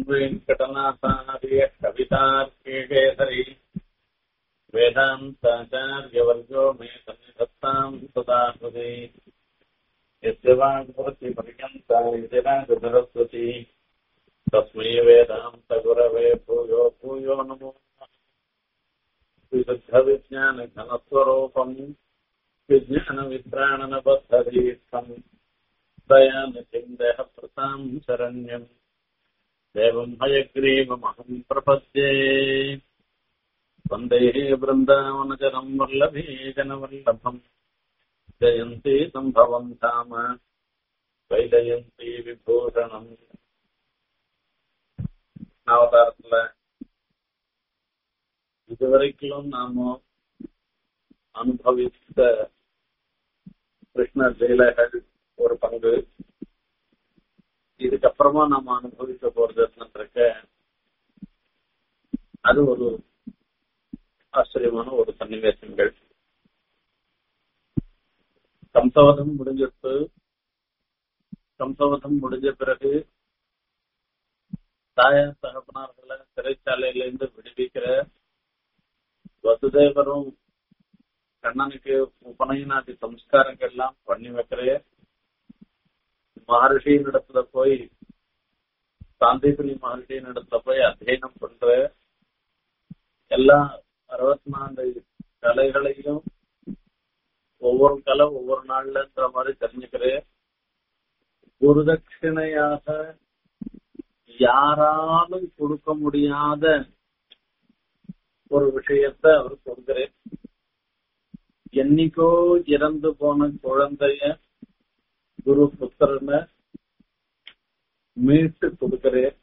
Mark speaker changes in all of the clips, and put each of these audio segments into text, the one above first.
Speaker 1: वेङ्कटनाथार्य कवितार्केशरी वेदान्ताचार्यवर्गो मे सन्निधत्ताम् सदा हृदि यस्य वाग्भवतिपर्यन्ता सरस्वती तस्मै वेदान्तगुरवे भूयो भूयो नमो विशुद्धविज्ञानघनस्वरूपम् विज्ञानवित्राणनबद्धदीर्थम् दयानिधिम् देहप्रताम् शरण्यम् देवम् हयग्रीवमहम् प्रपद्ये वन्दे वृन्दावनजनम् वल्लभीजनवल्लभम् जयन्ती सम्भवम् धाम वैजयन्ती விபூஷணம் அவதாரத்துல இதுவரைக்கும் நாம அனுபவித்த கிருஷ்ண லீலைகள் ஒரு பங்கு இதுக்கப்புறமா நாம அனுபவிக்க போறது இருக்க அது ஒரு ஆச்சரியமான ஒரு சன்னிவேசங்கள் கம்சவதம் முடிஞ்சிட்டு கம்சவதம் முடிஞ்ச பிறகு தாயார் தகப்பனார்களை சிறைச்சாலையில இருந்து விடுவிக்கிற வசுதேவரும் கண்ணனுக்கு உபநயனாதி சம்ஸ்காரங்கள்லாம் பண்ணி வைக்கிற மகர்ஷியின் இடத்துல போய் சாந்திபுரி மகர்ஷியின் இடத்துல போய் அத்தியனம் பண்ற எல்லா அறுபத்தி நாலு கலைகளையும் ஒவ்வொரு கலை ஒவ்வொரு நாள்லன்ற மாதிரி தெரிஞ்சுக்கிறேன் குருதட்சிணையாக யாராலும் கொடுக்க முடியாத ஒரு விஷயத்த அவர் கொடுக்கிறேன் என்னைக்கோ இறந்து போன குழந்தைய குரு புத்திரனை மீட்டு கொடுக்கிறேன்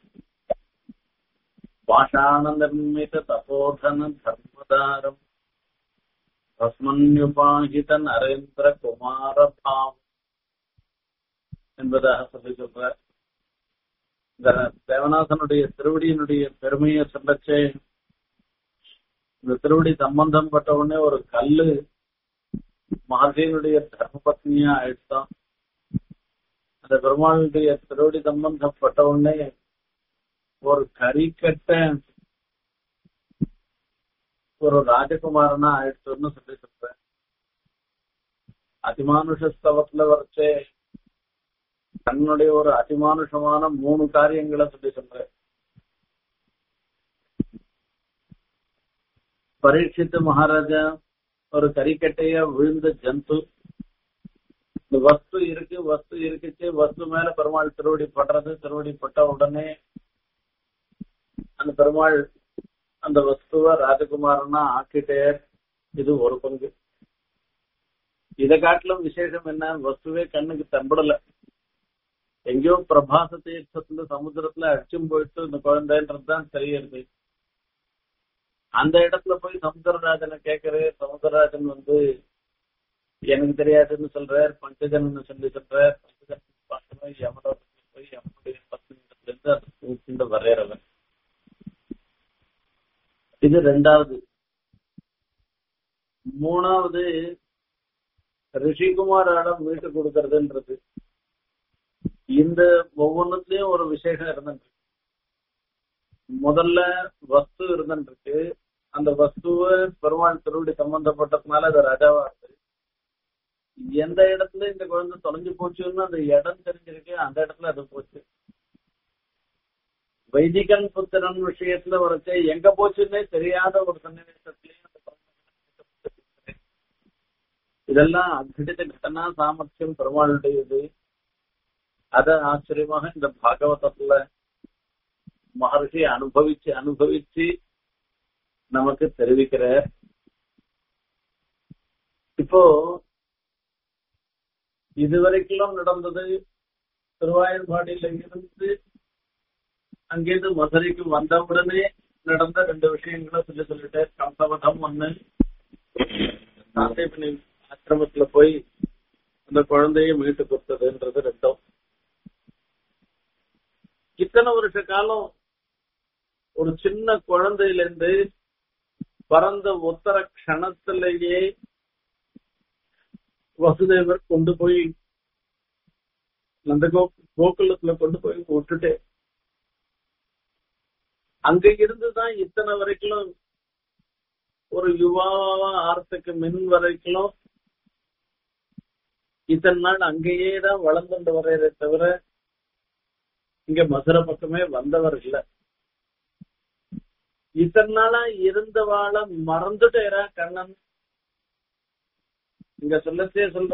Speaker 1: பாஷாண நிர்மித தபோதன தர்மதாரம் பஸ்மன்யுபாகித நரேந்திர குமார பாவம் என்பதாக சொல்லி சொல்ற இந்த தேவநாதனுடைய திருவடியினுடைய பெருமையை சொல்லச்சே இந்த திருவடி சம்பந்தம் பட்ட உடனே ஒரு கல்லு மகர்ஷியினுடைய தர்மபத்னியா ஆயிடுச்சான் அந்த பெருமாளுடைய திருவடி சம்பந்தப்பட்ட உடனே ஒரு கறிக்கட்ட ஒரு ராஜகுமாரனா ஆயிடுச்சுன்னு சொல்லி சொல்றேன் அதிமானுஷ ஸ்தவத்துல வரைச்சே தன்னுடைய ஒரு அதிமானுஷமான மூணு காரியங்களை சொல்லி சொல்றேன் பரீட்சித்து மகாராஜா ஒரு கறிக்கட்டைய விழுந்த ஜந்து இந்த வஸ்து இருக்கு வஸ்து இருக்குச்சு வஸ்து மேல பெருமாள் திருவடி படுறது திருவடி பட்ட உடனே அந்த பெருமாள் அந்த வஸ்துவ ராஜகுமாரனா ஆக்கிட்டே இது ஒரு பங்கு இதை காட்டிலும் விசேஷம் என்ன வஸ்துவே கண்ணுக்கு தம்படல எங்கேயோ பிரபாச தீர்த்தத்துல சமுத்திரத்துல அடிச்சும் போயிட்டு இந்த குழந்தைன்றதுதான் தெரியுது அந்த இடத்துல போய் சமுத்திரராஜனை கேக்குறது சமுத்திரராஜன் வந்து எனக்கு தெரியாதுன்னு சொல்றார் பஞ்சஜன் சொல்லி சொல்றார் பஞ்சஜன் பார்க்கணும் எவனோட போய் எவனுடைய பத்து இருந்து அது வரையறவன் இது ரெண்டாவது மூணாவது ரிஷிகுமாரிடம் வீட்டு கொடுக்கறதுன்றது இந்த ஒவ்வொன்றுலயும் ஒரு விசேஷம் இருந்துருக்கு முதல்ல வஸ்து இருந்துருக்கு அந்த வஸ்துவ பெருமாள் திருவடி சம்பந்தப்பட்டதுனால அது ராஜாவா இருக்கு எந்த இடத்துல இந்த குழந்தை தொலைஞ்சு போச்சுன்னு அந்த இடம் தெரிஞ்சிருக்கு அந்த இடத்துல அது போச்சு வைதிகன் புத்திரன் விஷயத்துல வரைச்சே எங்க போச்சுன்னே தெரியாத ஒரு சன்னிவேசத்திலையும் இதெல்லாம் அத்கிட்ட கட்டனா சாமர்த்தியம் பெருமாளுடையது அத ஆச்சரியமாக இந்த பாகவதத்துல மகர்ஷி அனுபவிச்சு அனுபவிச்சு நமக்கு தெரிவிக்கிற இப்போ இதுவரைக்கும் நடந்தது திருவாயூர்பாடியில இருந்து அங்கிருந்து மதுரைக்கு வந்தவுடனே நடந்த ரெண்டு விஷயங்களை சொல்லி சொல்லிட்டு கம்சவதம் ஒண்ணு சாந்தேபனி ஆசிரமத்துல போய் அந்த குழந்தைய மீட்டு கொடுத்ததுன்றது ரெண்டும் இத்தனை வருஷ காலம் ஒரு சின்ன குழந்தையில இருந்து பறந்த உத்தர கணத்திலேயே வசுதேவர் கொண்டு போய் நந்த கோ கோகுலத்துல கொண்டு போய் விட்டுட்டு அங்க இருந்துதான் இத்தனை வரைக்கும் ஒரு யுவாவா ஆறத்துக்கு மின் வரைக்கும் இத்தனை நாள் அங்கேயே தான் வளர்ந்துட்டு வர்றதே தவிர இங்க மதுரை பக்கமே வந்தவர் இல்ல இத்தனை நாளா இருந்தவாள மறந்துட்டேரா கண்ணன் இங்க சொல்லச்சே சொல்ற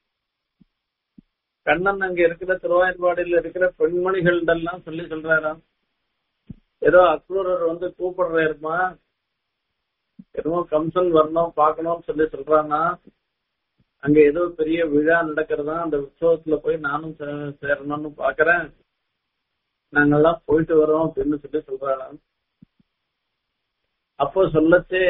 Speaker 1: கண்ணன் அங்க இருக்கிற திருவாயூர்பாடியில இருக்கிற பெண்மணிகளிடெல்லாம் சொல்லி சொல்றாராம் ஏதோ அக்ரூரர் வந்து கூப்பிடுறாருமா ஏதோ கம்சன் வரணும் பார்க்கணும்னு சொல்லி சொல்றானா அங்க ஏதோ பெரிய விழா நடக்கிறதா அந்த உற்சவத்துல போய் நானும் சே- சேரணும்னு பாக்குறேன் நாங்கெல்லாம் போயிட்டு வரோம் அப்படின்னு சொல்லி சொல்றாராம் அப்போ சொல்லச்சே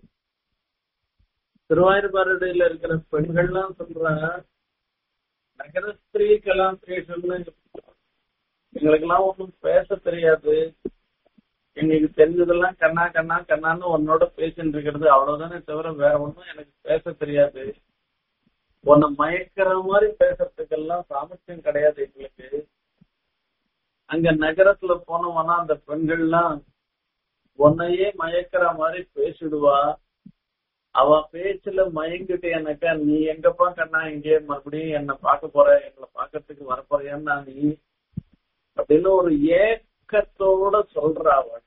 Speaker 1: திருவாயூர்பாடியில இருக்கிற பெண்கள்லாம் சொல்றாங்க நகர ஸ்திரீ கலாந்திரேஷன் எங்களுக்கெல்லாம் ஒண்ணும் பேச தெரியாது எங்களுக்கு தெரிஞ்சதெல்லாம் கண்ணா கண்ணா கண்ணான்னு உன்னோட பேசிட்டு இருக்கிறது அவ்வளவுதானே தவிர வேற ஒண்ணும் எனக்கு பேச தெரியாது உன்னை மயக்கிற மாதிரி பேசுறதுக்கெல்லாம் சாமர்த்தியம் கிடையாது எங்களுக்கு அங்க நகரத்துல போனோம்னா அந்த பெண்கள்லாம் உன்னையே மயக்கிற மாதிரி பேசிடுவா அவ பேச்சுல மயங்கிட்டேனாக்கா நீ எங்கப்பா கண்ணா இங்கே மறுபடியும் என்ன பார்க்க போற எங்களை பார்க்கறதுக்கு வரப்போறியான்னா நீ அப்படின்னு ஒரு ஏக்கத்தோட சொல்றா அவ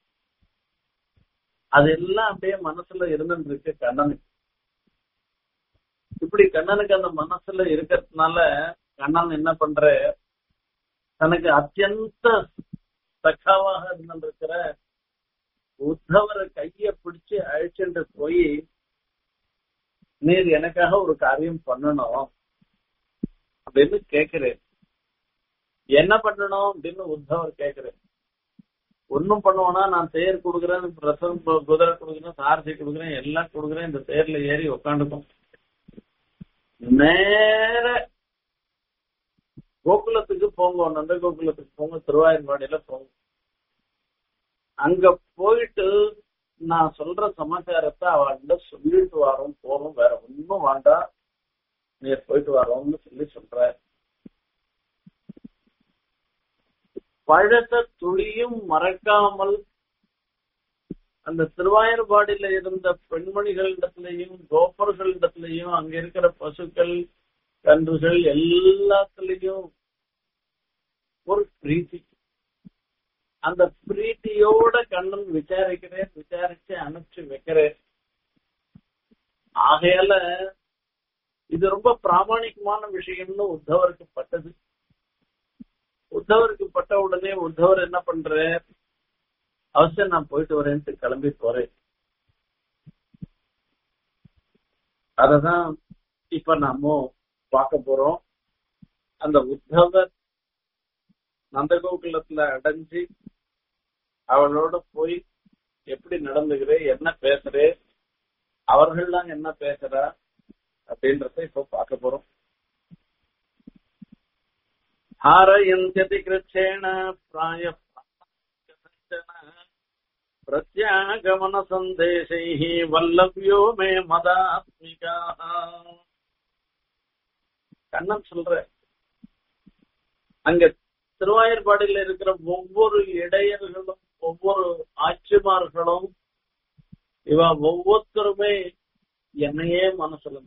Speaker 1: அதெல்லாம் அப்படியே மனசுல இருந்துட்டு இருக்கு கண்ணனுக்கு இப்படி கண்ணனுக்கு அந்த மனசுல இருக்கிறதுனால கண்ணன் என்ன பண்ற தனக்கு அத்தியந்த சக்காவாக இருந்திருக்கிற உத்தவரை கைய பிடிச்சு அழிச்சுட்டு போய் நீர் எனக்காக ஒரு காரியம் பண்ணணும் அப்படின்னு கேக்குறேன் என்ன பண்ணணும் அப்படின்னு உத்தவர் கேக்குறேன் ஒன்னும் பண்ணுவோனா நான் தேர் கொடுக்குறேன் ரசம் கு- குதிரை கொடுக்குறேன் சாரதி கொடுக்குறேன் எல்லாம் கொடுக்குறேன் இந்த தேர்ல ஏறி உக்காந்துக்கும் நேர கோகுலத்துக்கு போங்க நந்த கோகுலத்துக்கு போங்க திருவாயூர்பாடியில போங்க அங்க போயிட்டு நான் சொல்ற சமாச்சாரத்தை அவள்கிட்ட சொல்லிட்டு வரோம் போறோம் வேற ஒன்னும் வேண்டாம் நீ போயிட்டு வரோம்னு சொல்லி சொல்ற பழத்த துளியும் மறக்காமல் அந்த திருவாயூர்பாடியில இருந்த பெண்மணிகளிடத்திலையும் கோபர்களிடத்திலையும் அங்க இருக்கிற பசுக்கள் கன்றுகள் எல்லாத்துலயும் ஒரு பிரீத்தி அந்த பிரீத்தியோட கண்ணன் விசாரிக்கிறேன் விசாரிச்சு அனுப்பிச்சு வைக்கிறேன் ஆகையால இது ரொம்ப பிராமணிகமான விஷயம்னு உத்தவருக்கு பட்டது உத்தவருக்கு பட்ட உடனே உத்தவர் என்ன பண்ற அவசியம் நான் போயிட்டு வரேன்ட்டு கிளம்பி போறேன் அததான் இப்ப நாம பார்க்க போறோம் அந்த உத்தவர் நந்தகோகுலத்துல அடைஞ்சு அவளோட போய் எப்படி நடந்துக்கிறே என்ன பேசுறே அவர்கள்லாம் என்ன பேசுறா அப்படின்றத இப்ப பார்க்க போறோம் ஹாரயந்தியதி கிருச்சேண பிராய பிரத்யாகமன சந்தேசை வல்லவியோ மே மதாத்மிகா கண்ணன் சொல்ற அங்க திருவாயூர்பாடியில இருக்கிற ஒவ்வொரு இடையர்களும் ஒவ்வொரு ஆட்சிமார்களும் இவ ஒவ்வொருத்தருமே என்னையே மனசுல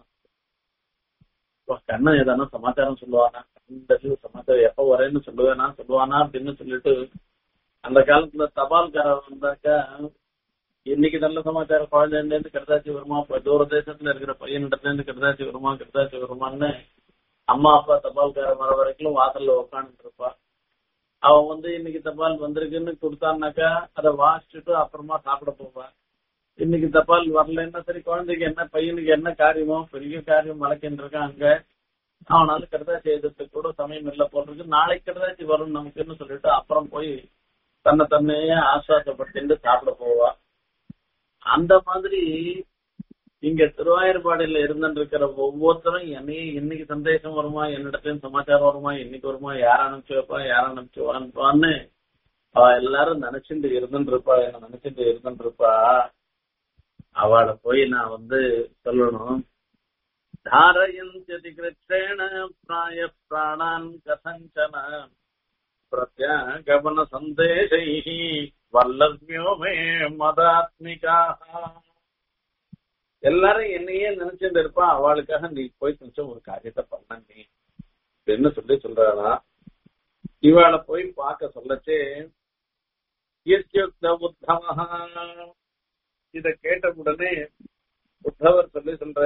Speaker 1: கண்ணன் ஏதானா சமாச்சாரம் சொல்லுவானா இந்த சமாச்சாரம் எப்ப வரேன்னு சொல்லுவேனா சொல்லுவானா அப்படின்னு சொல்லிட்டு அந்த காலத்துல தபால்காரர் வந்தாக்கா இன்னைக்கு நல்ல சமாச்சாரம் குழந்தைல இருந்து கருதாச்சி வருமா இப்ப தூர தேசத்துல இருக்கிற பையனிடத்துல இருந்து கருதாச்சி வருமா கருதாச்சி வருமான்னு அம்மா அப்பா தபால்காரர் வர வரைக்கும் வாசல்ல உட்காந்துட்டு இருப்பா அவன் வந்து இன்னைக்கு தபால் வந்திருக்குன்னு கொடுத்தான்னாக்கா அதை வாசிச்சுட்டு அப்புறமா சாப்பிட போவான் இன்னைக்கு தபால் வரலன்னா சரி குழந்தைக்கு என்ன பையனுக்கு என்ன காரியமோ பெரிய காரியம் மலைக்கின்றிருக்கான் அங்க அவனால கருதாச்சி எழுதுறதுக்கு கூட சமயம் இல்லை போடுறதுக்கு நாளைக்கு கருதாச்சி வரும் நமக்குன்னு சொல்லிட்டு அப்புறம் போய் தன்னை தன்னையே ஆசுவாசப்பட்டு சாப்பிட போவா அந்த மாதிரி இங்க திருவாயூர்பாடியில இருந்துட்டு இருக்கிற ஒவ்வொருத்தரும் என்னையே இன்னைக்கு சந்தேசம் வருமா என்னிடத்துலயும் சமாச்சாரம் வருமா இன்னைக்கு வருமா யார அனுப்பிச்சு வைப்பா யார அனுப்பிச்சு வான்னு அவ எல்லாரும் நினைச்சுட்டு இருந்துட்டு இருப்பா என்ன நினைச்சுட்டு இருந்துட்டு இருப்பா அவளை போய் நான் வந்து சொல்லணும் தாரயந்தி கிருஷ்ணேன பிராய பிராணான் கசஞ்சன பிரத்யாகமன சந்தேசை வல்லர்மியோ மே மதாத்மிகாக எல்லாரும் என்னையே நினைச்சிட்டு இருப்பா அவளுக்காக நீ போய் கொஞ்சம் ஒரு காரியத்தை பண்ண நீ அப்படின்னு சொல்லி சொல்றாரா இவாளை போய் பார்க்க சொல்லச்சு இயற்யுக்த உத்தவஹா இத கேட்ட உடனே உத்தவர் சொல்லி சொல்ற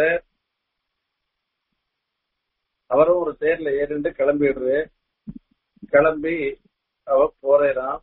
Speaker 1: அவரும் ஒரு தேர்ல ஏறிண்டு கிளம்பிடுறு கிளம்பி அவ போறேறான்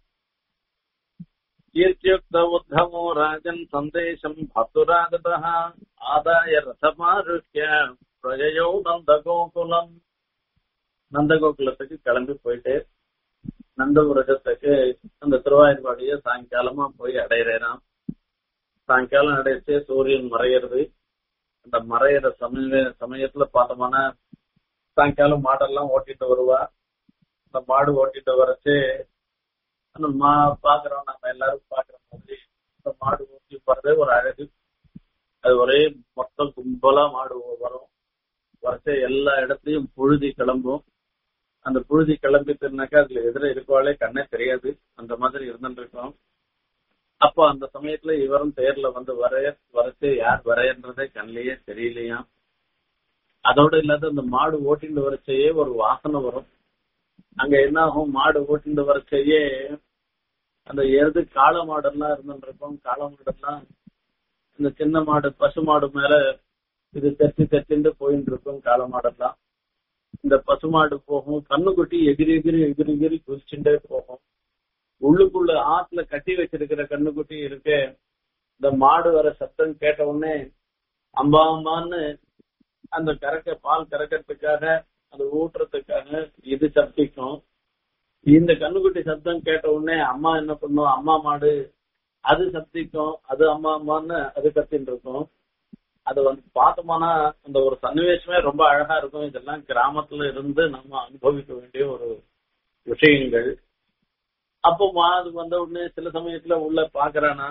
Speaker 1: இயற்யுக்த உத்தமோ ராஜன் சந்தேசம் பத்துராகதः ஆதாய ரசமாருஷ்ய பிரஜயோ நந்தகோகுலம் நந்தகோகுலத்துக்கு கிளம்பி போயிட்டு நந்தபுரகத்துக்கு அந்த திருவாயூர்பாடிய சாயங்காலமா போய் அடையிறான் சாயங்காலம் அடைச்சு சூரியன் மறையிறது அந்த மறையிற சமய சமயத்துல பார்த்தோம்னா சாயங்காலம் மாடெல்லாம் ஓட்டிட்டு வருவா அந்த மாடு ஓட்டிட்டு வரச்சு அந்த மா பாக்குறோம் நம்ம எல்லாரும் பாக்குற மாதிரி அந்த மாடு ஓட்டி போறதே ஒரு அழகு அது ஒரே மொத்தம் கும்பலா மாடு வரும் வரச்ச எல்லா இடத்துலயும் புழுதி கிளம்பும் அந்த புழுதி கிளம்பிட்டுனாக்கா அதுல எதிர இருக்கவாளே கண்ணே தெரியாது அந்த மாதிரி இருந்துட்டு இருக்கோம் அப்போ அந்த சமயத்துல இவரும் தேர்ல வந்து வரைய வரைச்சு யார் வரையன்றதே கண்ணிலேயே தெரியலையாம் அதோட இல்லாத அந்த மாடு ஓட்டிட்டு வரச்சையே ஒரு வாசனை வரும் அங்க என்ன ஆகும் மாடு ஓட்டிட்டு வரச்சையே அந்த எருது காளை மாடெல்லாம் இருந்துட்டு இருக்கும் காளை மாடெல்லாம் இந்த சின்ன மாடு பசு மாடு மேல இது தட்டி தட்டிண்டு போயிட்டு இருக்கும் காளை மாடெல்லாம் இந்த பசுமாடு போகும் கண்ணுக்குட்டி எகிரி எகிரி எகிரி எகிரி குதிச்சுட்டே போகும் உள்ளுக்குள்ள ஆத்துல கட்டி வச்சிருக்கிற கண்ணுக்குட்டி இருக்கு இந்த மாடு வர சத்தம் கேட்ட உடனே அம்பா அம்பான்னு அந்த கறக்க பால் கறக்கிறதுக்காக அது ஊட்டுறதுக்காக இது சப்திக்கும் இந்த கண்ணுக்குட்டி சத்தம் கேட்ட உடனே அம்மா என்ன பண்ணும் அம்மா மாடு அது சப்திக்கும் அது அம்மா அம்மான்னு அது கத்தின்னு இருக்கும் அது வந்து பார்த்தோம்னா அந்த ஒரு சன்னிவேஷமே ரொம்ப அழகா இருக்கும் இதெல்லாம் கிராமத்துல இருந்து நம்ம அனுபவிக்க வேண்டிய ஒரு விஷயங்கள் அப்போ அது வந்த உடனே சில சமயத்துல உள்ள பாக்குறானா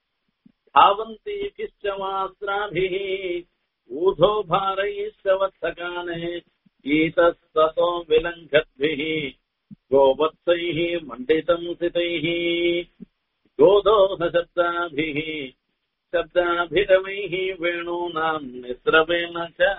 Speaker 1: ஆவந்தி கிஷ்டமாஸ்திராபி ஊதோ பாரைஸ்தவத்சகானே ஈதஸ்தோ விலங்கத்பிः गोवत्सैः मण्डितम् सितैः गोदोहशब्दाभिः शब्दाभिरमैः வேணூனாம் நிஸ்ரவேன ச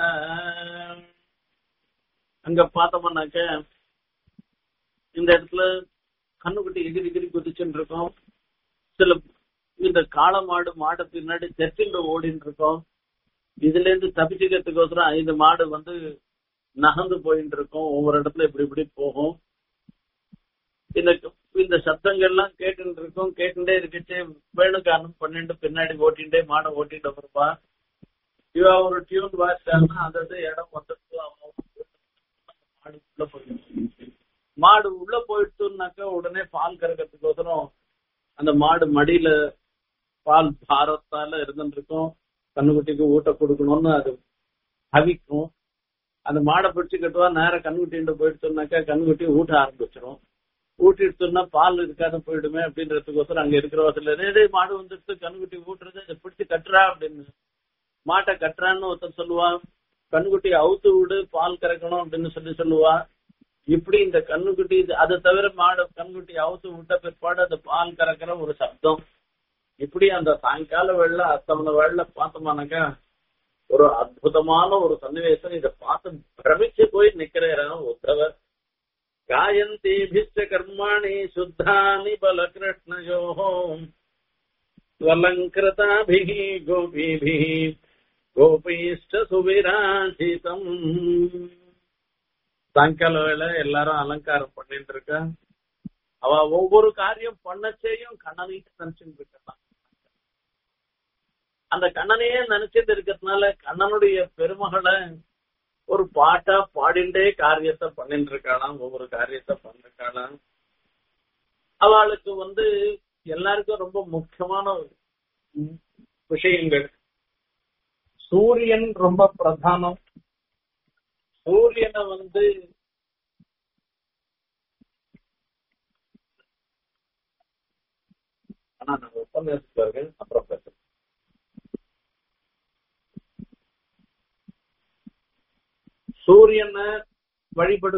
Speaker 1: அங்க பார்த்தோம்னாக்க இந்த இடத்துல கண்ணுக்குட்டி எகிரி எகிரி குதிச்சுட்டு இருக்கோம் சில இந்த காளை மாடு மாடை பின்னாடி தெற்கின்ற ஓடின்னு இருக்கோம் இதுல இருந்து தப்பிச்சுக்கிறதுக்கோசரம் ஐந்து மாடு வந்து நகர்ந்து போயிட்டு இருக்கோம் ஒவ்வொரு இடத்துல இப்படி இப்படி போகும் இந்த இந்த சத்தங்கள்லாம் கேட்டுட்டு இருக்கும் கேட்டுட்டே இருக்கச்சு வேணுகாரணம் பண்ணிட்டு பின்னாடி ஓட்டிண்டே மாடை ஓட்டிட்டு வருவா இவ ஒரு டியூன் வாசிட்டாங்கன்னா அதாவது இடம் வந்துட்டு அவன் மாடு உள்ள போயிடும் மாடு உள்ள போயிட்டுனாக்கா உடனே பால் கறக்கிறதுக்கோசரம் அந்த மாடு மடியில பால் பாரத்தால இருந்துட்டு இருக்கும் கண்ணுக்குட்டிக்கு ஊட்ட கொடுக்கணும்னு அது தவிக்கும் அந்த மாடை பிடிச்சு கட்டுவா நேரம் கண்ணுக்குட்டின்னு போயிடுச்சுனாக்கா கண்ணுக்குட்டி ஊட்ட ஆரம்பிச்சிடும் ஊட்டிடுச்சுன்னா பால் இருக்காத போயிடுமே அப்படின்றதுக்கோசரம் அங்க இருக்கிற வசதியில மாடு வந்துட்டு கண்ணுக்குட்டி ஊட்டுறது அதை பிடிச்சு கட்டுறா அப்படின்னு மாட்டை கட்டுறான்னு ஒருத்தர் சொல்லுவா கண்ணுக்குட்டி அவுத்து விடு பால் கறக்கணும் அப்படின்னு சொல்லி சொல்லுவா இப்படி இந்த கண்ணுக்குட்டி அதை தவிர மாடு கண்ணுக்குட்டி அவுத்து விட்ட பிற்பாடு அந்த பால் கறக்கிற ஒரு சப்தம் இப்படி அந்த சாயங்கால வெள்ள அத்தமன வெள்ள பார்த்தோம்னாக்கா ஒரு அற்புதமான ஒரு சன்னிவேசம் இதை பார்த்து பிரமிச்சு போய் நிக்கிறேன் உத்தவர் காயந்தீபிஷ்ட கர்மாணி சுத்தானி பலகிருஷ்ணயோ ஸ்வலங்கிருதாபிः கோபீபிः கோபீஷ்ட சுவிராஜிதம் சாயங்கால வேலை எல்லாரும் அலங்காரம் பண்ணிட்டு இருக்கா அவ ஒவ்வொரு காரியம் பண்ணச்சேயும் கண்ணனைட்டு நினைச்சுட்டு இருக்கலாம் அந்த கண்ணனையே நினைச்சிட்டு இருக்கிறதுனால கண்ணனுடைய பெருமகளை ஒரு பாட்டா பாடிண்டே காரியத்தை பண்ணிட்டு இருக்காளாம் ஒவ்வொரு காரியத்தை பண்ணிருக்காளாம் அவளுக்கு வந்து எல்லாருக்கும் ரொம்ப முக்கியமான விஷயங்கள் சூரியன் ரொம்ப பிரதானம் சூரியனை வந்து ஆனா நான் உபன்யாசத்துக்கு அப்புறம் பேசுறேன் சூரியனை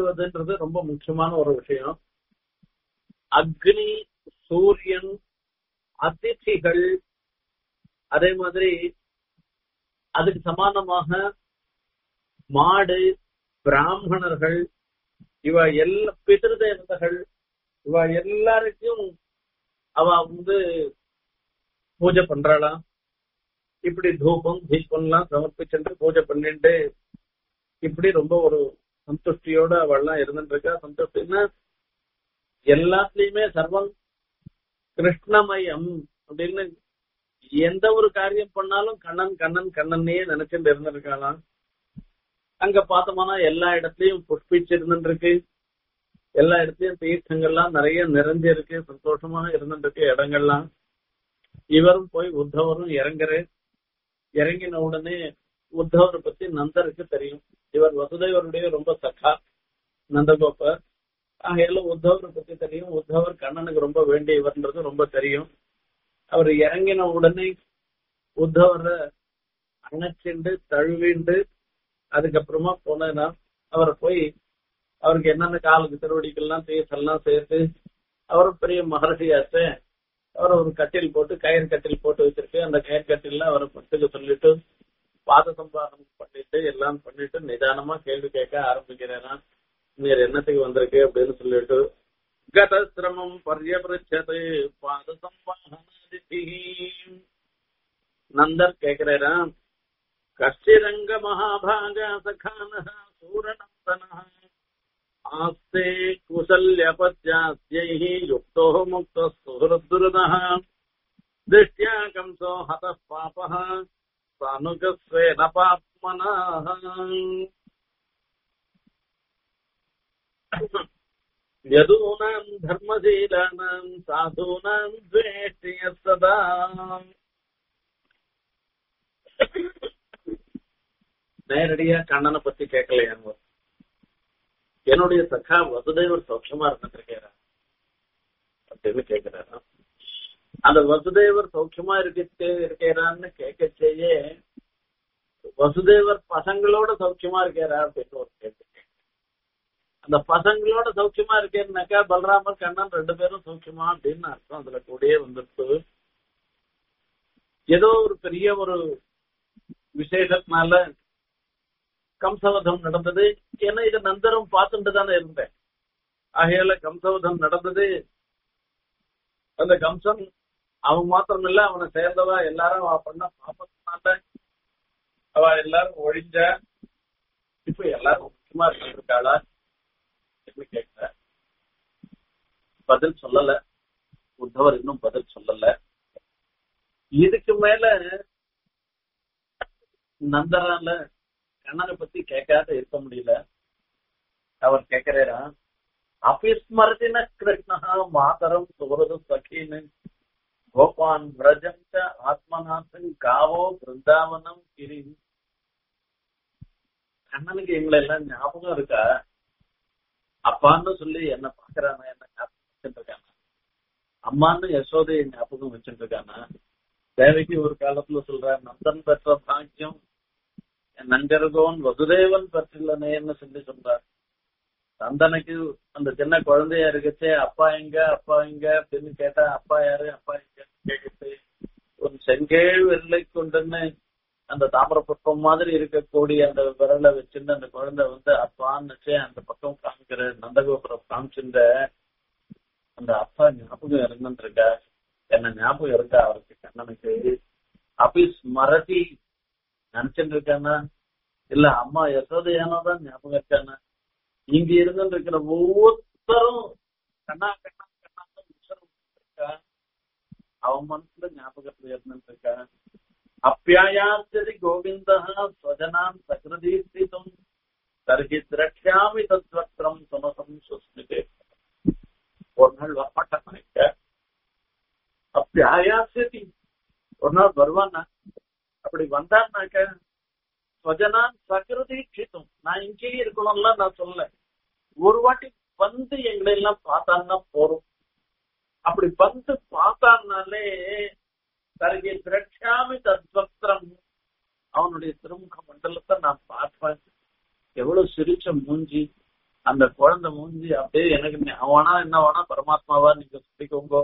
Speaker 1: வழிபடுவதுன்றது ரொம்ப முக்கியமான ஒரு விஷயம் அக்னி சூரியன் அதிதிகள் அதே மாதிரி அதுக்கு சமானமாக மாடு பிராமணர்கள் இவ எல்லா பிதிருதேவதைகள் இவ எல்லாருக்கும் அவ வந்து பூஜை பண்றாளாம் இப்படி தூபம் தீபம்லாம் சமர்ப்பிச்சுட்டு பூஜை பண்ணிட்டு இப்படி ரொம்ப ஒரு சந்துஷ்டியோட அவள்லாம் இருந்துட்டு இருக்கா சந்துஷ்டின்னா எல்லாத்துலயுமே சர்வம் கிருஷ்ணமயம் அப்படின்னு எந்த ஒரு காரியம் பண்ணாலும் கண்ணன் கண்ணன் கண்ணன்னே நினைச்சுட்டு இருந்திருக்காளாம் அங்க பார்த்தோம்னா எல்லா இடத்துலயும் புஷ்பிச்சு இருந்துட்டு இருக்கு எல்லா இடத்துலயும் தீர்த்தங்கள்லாம் நிறைய நிறைஞ்சிருக்கு சந்தோஷமாக இருந்துட்டு இருக்கு இடங்கள்லாம் இவரும் போய் உத்தவரும் இறங்குற இறங்கின உடனே உத்தவரை பத்தி நந்தருக்கு தெரியும் இவர் வசுதேவருடைய ரொம்ப சகா நந்தகோபர் ஆகையால உத்தவரை பத்தி தெரியும் உத்தவர் கண்ணனுக்கு ரொம்ப வேண்டியவர்ன்றது ரொம்ப தெரியும் அவர் இறங்கின உடனே உத்தவரை அணைச்சிண்டு தழுவிண்டு அதுக்கப்புறமா போனா அவரை போய் அவருக்கு என்னென்ன காலுக்கு திருவடிக்கெல்லாம் தீர்த்தெல்லாம் சேர்த்து அவரும் பெரிய மகர்ஷியாச்சு அவர் ஒரு கட்டில் போட்டு கயிறு கட்டில் போட்டு வச்சிருக்கு அந்த கயிறு கட்டில அவரை படுத்துக்க சொல்லிட்டு பாத சம்பாதம் பண்ணிட்டு எல்லாம் பண்ணிட்டு நிதானமா கேள்வி கேட்க ஆரம்பிக்கிறேனா நீர் என்னத்துக்கு வந்திருக்கு அப்படின்னு சொல்லிட்டு கதசிரமம் பரியபிரச்சது பாத சம்பாதனாதிபி நந்தர் கேக்குறாரா கஷ்டிரங்க மகாபாக சகான சூரநந்தன ஆஸ்தே குசல்யபத்யாஸ்யைः युक्तो मुक्तः सुहृद्दुरदः दृष्ट्या कंसो हतः पापः सानुगस्वेन पाप्मनः यदूनाम् धर्मशीलानाम् साधूनाम् द्वेष्टि यः सदा நேரடியா கண்ணனை பத்தி கேட்கலையாங்க என்னுடைய சகா வசுதேவர் சௌக்கியமா இருந்துருக்காரா அப்படின்னு கேக்குறாரா அந்த வசுதேவர் சௌக்கியமா இருக்க இருக்கிறான்னு கேட்கச்சேயே வசுதேவர் பசங்களோட சௌக்கியமா இருக்காரா அப்படின்னு ஒரு கேள்வி அந்த பசங்களோட சௌக்கியமா இருக்கேன்னாக்கா பலராமர் கண்ணன் ரெண்டு பேரும் சௌக்கியமா அப்படின்னு அர்த்தம் அதுல கூடயே வந்துட்டு ஏதோ ஒரு பெரிய ஒரு விசேஷத்தினால கம்சவதம் நடந்தது ஏன்னா இதை நந்தரும் பார்த்துட்டு தானே இருந்தேன் ஆகையால கம்சவதம் நடந்தது அந்த கம்சன் அவன் மாத்திரம் இல்ல அவனை சேர்ந்தவா எல்லாரும் அவ பண்ண பாப்பத்தினால அவ எல்லாரும் ஒழிஞ்ச இப்ப எல்லாரும் முக்கியமா இருக்காளா எப்படி கேட்கிற பதில் சொல்லல உத்தவர் இன்னும் பதில் சொல்லல இதுக்கு மேல நந்தரால கண்ணனை பத்தி கேட்காத இருக்க முடியல அவர் கேக்குறாரா அபிஸ்மரதின கிருஷ்ணா மாதரம் சுவரது சகீனு கோபான் விரஜம் ஆத்மநாசன் காவோ பிருந்தாவனம் கிரி கண்ணனுக்கு எங்களை எல்லாம் ஞாபகம் இருக்கா அப்பான்னு சொல்லி என்ன பாக்குறானா என்ன ஞாபகம் வச்சுட்டு இருக்கானா அம்மான்னு யசோதையை ஞாபகம் வச்சுட்டு இருக்கானா தேவைக்கு ஒரு காலத்துல சொல்ற நந்தன் பெற்ற பாக்கியம் நங்கருகோன் வசுதேவன் பற்றில்லனேன்னு சொல்லி சொல்றார் நந்தனுக்கு அந்த சின்ன குழந்தையா இருக்கச்சே அப்பா எங்க அப்பா எங்க அப்படின்னு கேட்டா அப்பா யாரு அப்பா எங்க கேட்டு ஒரு செங்கேழ் வெள்ளை கொண்டுன்னு அந்த தாமர புஷ்பம் மாதிரி இருக்கக்கூடிய அந்த விரலை வச்சுட்டு அந்த குழந்தை வந்து அப்பான்னு அந்த பக்கம் காமிக்கிற நந்தகோபுரம் காமிச்சுட்ட அந்த அப்பா ஞாபகம் இருந்துட்டு இருக்கா என்ன ஞாபகம் இருக்கா அவருக்கு கண்ணனுக்கு அப்படி ஸ்மரதி நினைச்சுட்டு இருக்கானா இல்ல அம்மா யசோதையானதான் ஞாபகம் இருக்கானா இங்க இருந்து இருக்கிற ஒவ்வொருத்தரும் கண்ணா கண்ணா கண்ணா இருக்கா அவன் மனசுல ஞாபகத்துல இருந்துட்டு இருக்கா அப்பியாயாச்சதி கோவிந்தா ஸ்வஜனான் சகிருதி ஸ்திதம் தர்ஹி திரட்சாமி தத்வக்ரம் சமசம் சுஸ்மிதே ஒரு நாள் வரமாட்டான் அப்பியாயாச்சதி ஒரு நாள் வருவானா அப்படி வந்தான்னாக்க ஸ்வஜனான் சகிருதி க்ஷிதம் நான் இங்கேயே இருக்கணும்ல நான் சொல்ல ஒரு வாட்டி வந்து எங்களை எல்லாம் பார்த்தான்னா போறோம் அப்படி வந்து பார்த்தான்னாலே தருகை திரட்சாமி தத்வக்திரம் அவனுடைய திருமுக மண்டலத்தை நான் பார்ப்பேன் எவ்வளவு சிரிச்ச மூஞ்சி அந்த குழந்தை மூஞ்சி அப்படியே எனக்கு அவனா என்ன வேணா பரமாத்மாவா நீங்க சொல்லிக்கோங்க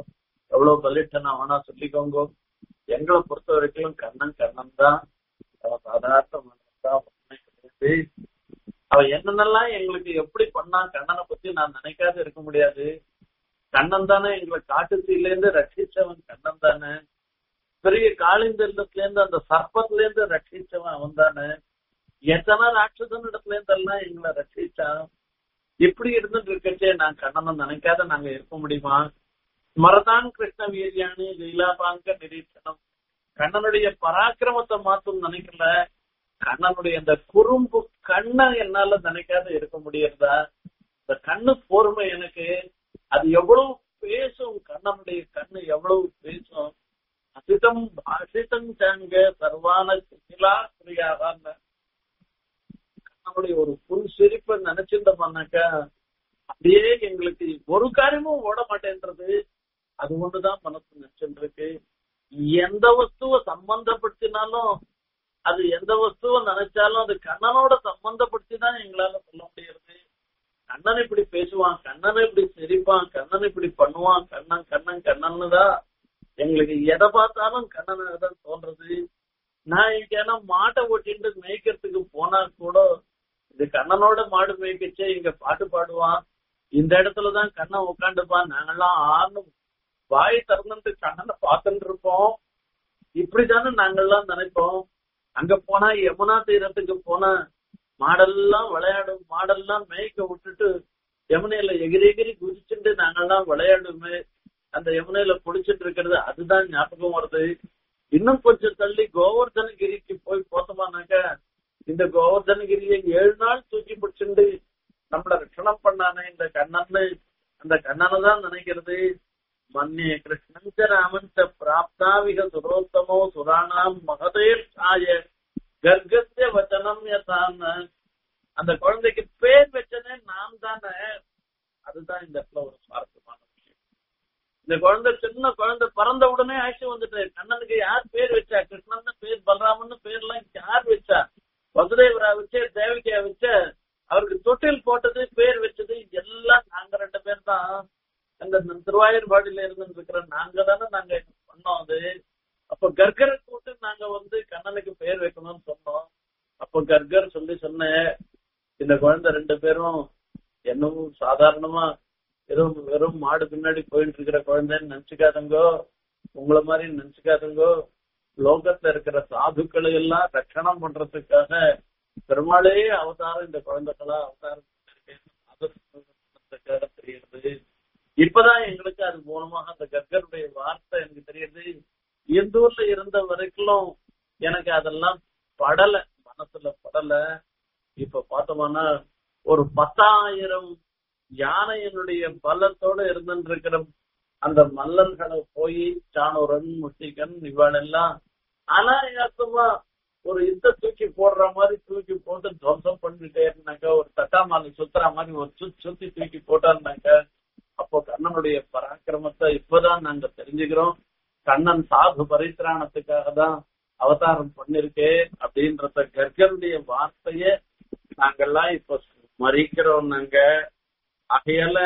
Speaker 1: எவ்வளவு பலிஷ்டனா வேணா சொல்லிக்கோங்க எங்களை பொறுத்த வரைக்கும் கண்ணன் கண்ணன் தான் அவன் சாதாரண மனிதன் தான் உண்மை கிடையாது அவன் என்னென்னலாம் எங்களுக்கு எப்படி பண்ணா கண்ணனை பத்தி நான் நினைக்காத இருக்க முடியாது கண்ணன் தானே எங்களை காட்டுத்தீல இருந்து ரட்சிச்சவன் கண்ணன் தானே பெரிய காளிந்தல்லத்துல இருந்து அந்த சர்ப்பத்துல இருந்து ரட்சிச்சவன் அவன் தானே எத்தனை ராட்சசன் இடத்துல இருந்து எல்லாம் எங்களை ரட்சிச்சான் இப்படி இருந்துட்டு இருக்கச்சே நான் கண்ணனை நினைக்காத நாங்க இருக்க முடியுமா ஸ்மரதான் கிருஷ்ண வீரியானி லீலாபாங்க நிரீட்சணம் கண்ணனுடைய பராக்கிரமத்தை மாத்தும் நினைக்கல கண்ணனுடைய அந்த குறும்பு கண்ணை என்னால நினைக்காத இருக்க முடியறதா இந்த கண்ணு பொறுமை எனக்கு அது எவ்வளவு பேசும் கண்ணனுடைய கண்ணு எவ்வளவு பேசும் அசிதம் அசிதம் சாங்க சர்வான சிலா கிரியாதான் கண்ணனுடைய ஒரு புல் சிரிப்பை நினைச்சிருந்தோம்னாக்கா அப்படியே எங்களுக்கு ஒரு காரியமும் ஓட மாட்டேன்றது அது ஒண்ணுதான் மனசு நினைச்சுட்டு இருக்கு எந்த வஸ்துவை சம்பந்தப்படுத்தினாலும் அது எந்த வஸ்துவை நினைச்சாலும் அது கண்ணனோட சம்பந்தப்படுத்தி தான் எங்களால சொல்ல முடியாது கண்ணன் இப்படி பேசுவான் கண்ணன் இப்படி சிரிப்பான் கண்ணன் இப்படி பண்ணுவான் கண்ணன் கண்ணன் கண்ணன்னு தான் எங்களுக்கு எதை பார்த்தாலும் கண்ணனாக தான் தோன்றது நான் இங்க மாட்டை ஓட்டிட்டு மேய்க்கிறதுக்கு போனா கூட இது கண்ணனோட மாடு மேய்க்கச்சே இங்க பாட்டு பாடுவான் இந்த இடத்துலதான் கண்ணன் உட்காந்துப்பான் நாங்கெல்லாம் ஆறு வாய் திறந்துட்டு கண்ணனை பார்த்துட்டு இருப்போம் இப்படித்தானே நாங்கெல்லாம் நினைப்போம் அங்க போனா யமுனா தீரத்துக்கு போனா மாடெல்லாம் விளையாடும் மாடெல்லாம் மேய்க்க விட்டுட்டு யமுனையில எகிரி எகிரி குதிச்சுட்டு நாங்கெல்லாம் விளையாடுமே அந்த யமுனையில குளிச்சுட்டு இருக்கிறது அதுதான் ஞாபகம் வருது இன்னும் கொஞ்சம் தள்ளி கோவர்தனகிரிக்கு போய் போத்தோமானாக்க இந்த கோவர்தனகிரியை ஏழு நாள் தூக்கி பிடிச்சிட்டு நம்மள ரட்சணம் பண்ணானே இந்த கண்ணன்னு அந்த கண்ணனை தான் நினைக்கிறது மன்னிய கிருஷ்ணஞ்ச ராமஞ்ச பிராப்தாவிக சுரோத்தமோ சுராணாம் மகதேஷாய கர்கத்திய வச்சனம் யதான் அந்த குழந்தைக்கு பேர் வச்சனே நாம் தானே அதுதான் இந்த இடத்துல ஒரு சுவாரஸ்யமான விஷயம் இந்த குழந்தை சின்ன குழந்தை பிறந்த உடனே ஆட்சி வந்துட்டு கண்ணனுக்கு யார் பேர் வச்சா கிருஷ்ணன் பேர் பலராமன் பேர்லாம் யார் வச்சா வசுதேவரா வச்சு தேவிகையா வச்ச அவருக்கு தொட்டில் போட்டது பேர் வச்சது எல்லாம் நாங்க ரெண்டு பேர் தான் அந்த திருவாயூர்பாடியில இருந்து இருக்கிற நாங்க தானே நாங்க பண்ணோம் அது அப்ப கர்கரை கூட்டு நாங்க வந்து கண்ணனுக்கு பேர் வைக்கணும்னு சொன்னோம் அப்ப கர்கர் சொல்லி சொன்ன இந்த குழந்தை ரெண்டு பேரும் என்னவும் சாதாரணமா வெறும் வெறும் மாடு பின்னாடி போயிட்டு இருக்கிற குழந்தைன்னு நினைச்சுக்காதங்கோ உங்களை மாதிரி நினைச்சுக்காதங்கோ லோகத்துல இருக்கிற சாதுக்களை எல்லாம் ரட்சணம் பண்றதுக்காக பெருமாளே அவதாரம் இந்த குழந்தைகளா அவதாரம் தெரியுது இப்பதான் எங்களுக்கு அது மூலமாக அந்த கர்கருடைய வார்த்தை எனக்கு தெரியுது இந்தூர்ல இருந்த வரைக்கும் எனக்கு அதெல்லாம் படல மனசுல படல இப்ப பார்த்தோம்னா ஒரு பத்தாயிரம் யானையினுடைய பலத்தோட இருந்துட்டு இருக்கிற அந்த மல்லன்களை போய் சாணூரன் முட்டிகன் இவாளெல்லாம் அனாயாசமா ஒரு யுத்த தூக்கி போடுற மாதிரி தூக்கி போட்டு துவம்சம் பண்ணிட்டே இருந்தாக்க ஒரு தட்டாமாலை சுத்துற மாதிரி ஒரு சுத்தி சுத்தி தூக்கி போட்டாருனாக்க அப்போ கண்ணனுடைய பராக்கிரமத்தை இப்பதான் நாங்க தெரிஞ்சுக்கிறோம் கண்ணன் சாது பரித்திராணத்துக்காக தான் அவதாரம் பண்ணிருக்கே அப்படின்றத கர்கனுடைய வார்த்தைய நாங்கெல்லாம் இப்ப மறிக்கிறோம் நாங்க ஆகையால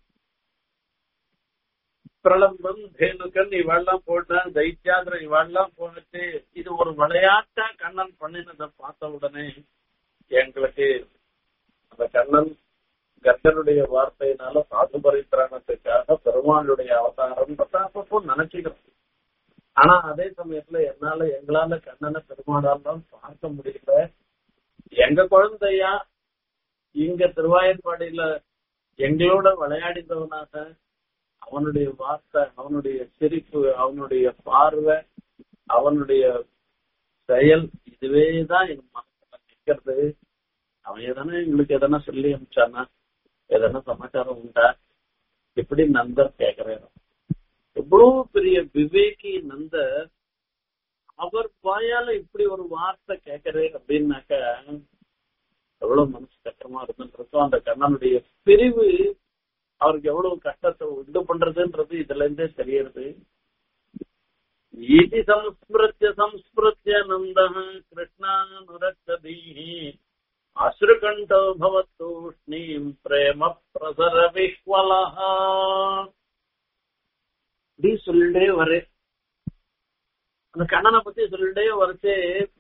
Speaker 1: பிரளம்பம் தேனுக்கன் இவெல்லாம் போட்டான் தைத்தியாந்திரம் இவெல்லாம் போட்டு இது ஒரு விளையாட்டா கண்ணன் பண்ணினதை பார்த்த உடனே எங்களுக்கு அந்த கண்ணன் கர்கனுடைய வார்த்தையினால சாது பரித்திராணத்துக்காக பெருமாளுடைய அவதாரம் அப்பப்போ நினைச்சுக்கிறோம் ஆனா அதே சமயத்துல என்னால எங்களால கண்ணனை பெருமாளாலாம் பார்க்க முடியல எங்க குழந்தையா இங்க திருவாயூர்பாடியில எங்களோட விளையாடினவனாக அவனுடைய வார்த்தை அவனுடைய சிரிப்பு அவனுடைய பார்வை அவனுடைய செயல் இதுவேதான் என் மனசுல நிக்கிறது அவன் எதனா எங்களுக்கு எதனா சொல்லி அனுப்பிச்சானா எதனா சமாச்சாரம் உண்டா எப்படி நந்தர் கேக்குறேன் எவ்வளவு பெரிய விவேகி நந்தர் அவர் வாயால இப்படி ஒரு வார்த்தை கேட்கிறேன் அப்படின்னாக்க எவ்வளவு மனசு கஷ்டமா இருந்துட்டு இருக்கோம் அந்த கண்ணனுடைய பிரிவு அவருக்கு எவ்வளவு கஷ்டத்தை உண்டு பண்றதுன்றது இதுல இருந்தே தெரியறது இது சம்ஸ்மிருத்திய சம்ஸ்மிருத்திய நந்த கிருஷ்ணானுரக்ஷதீ அஸ்ருகண்டோ பவத்தூஷ்ணீம் பிரேம பிரசர விஹ்வலஹ இப்படி சொல்லிட்டே வரேன் அந்த கண்ணனை பத்தி சொல்லிட்டே வரச்சே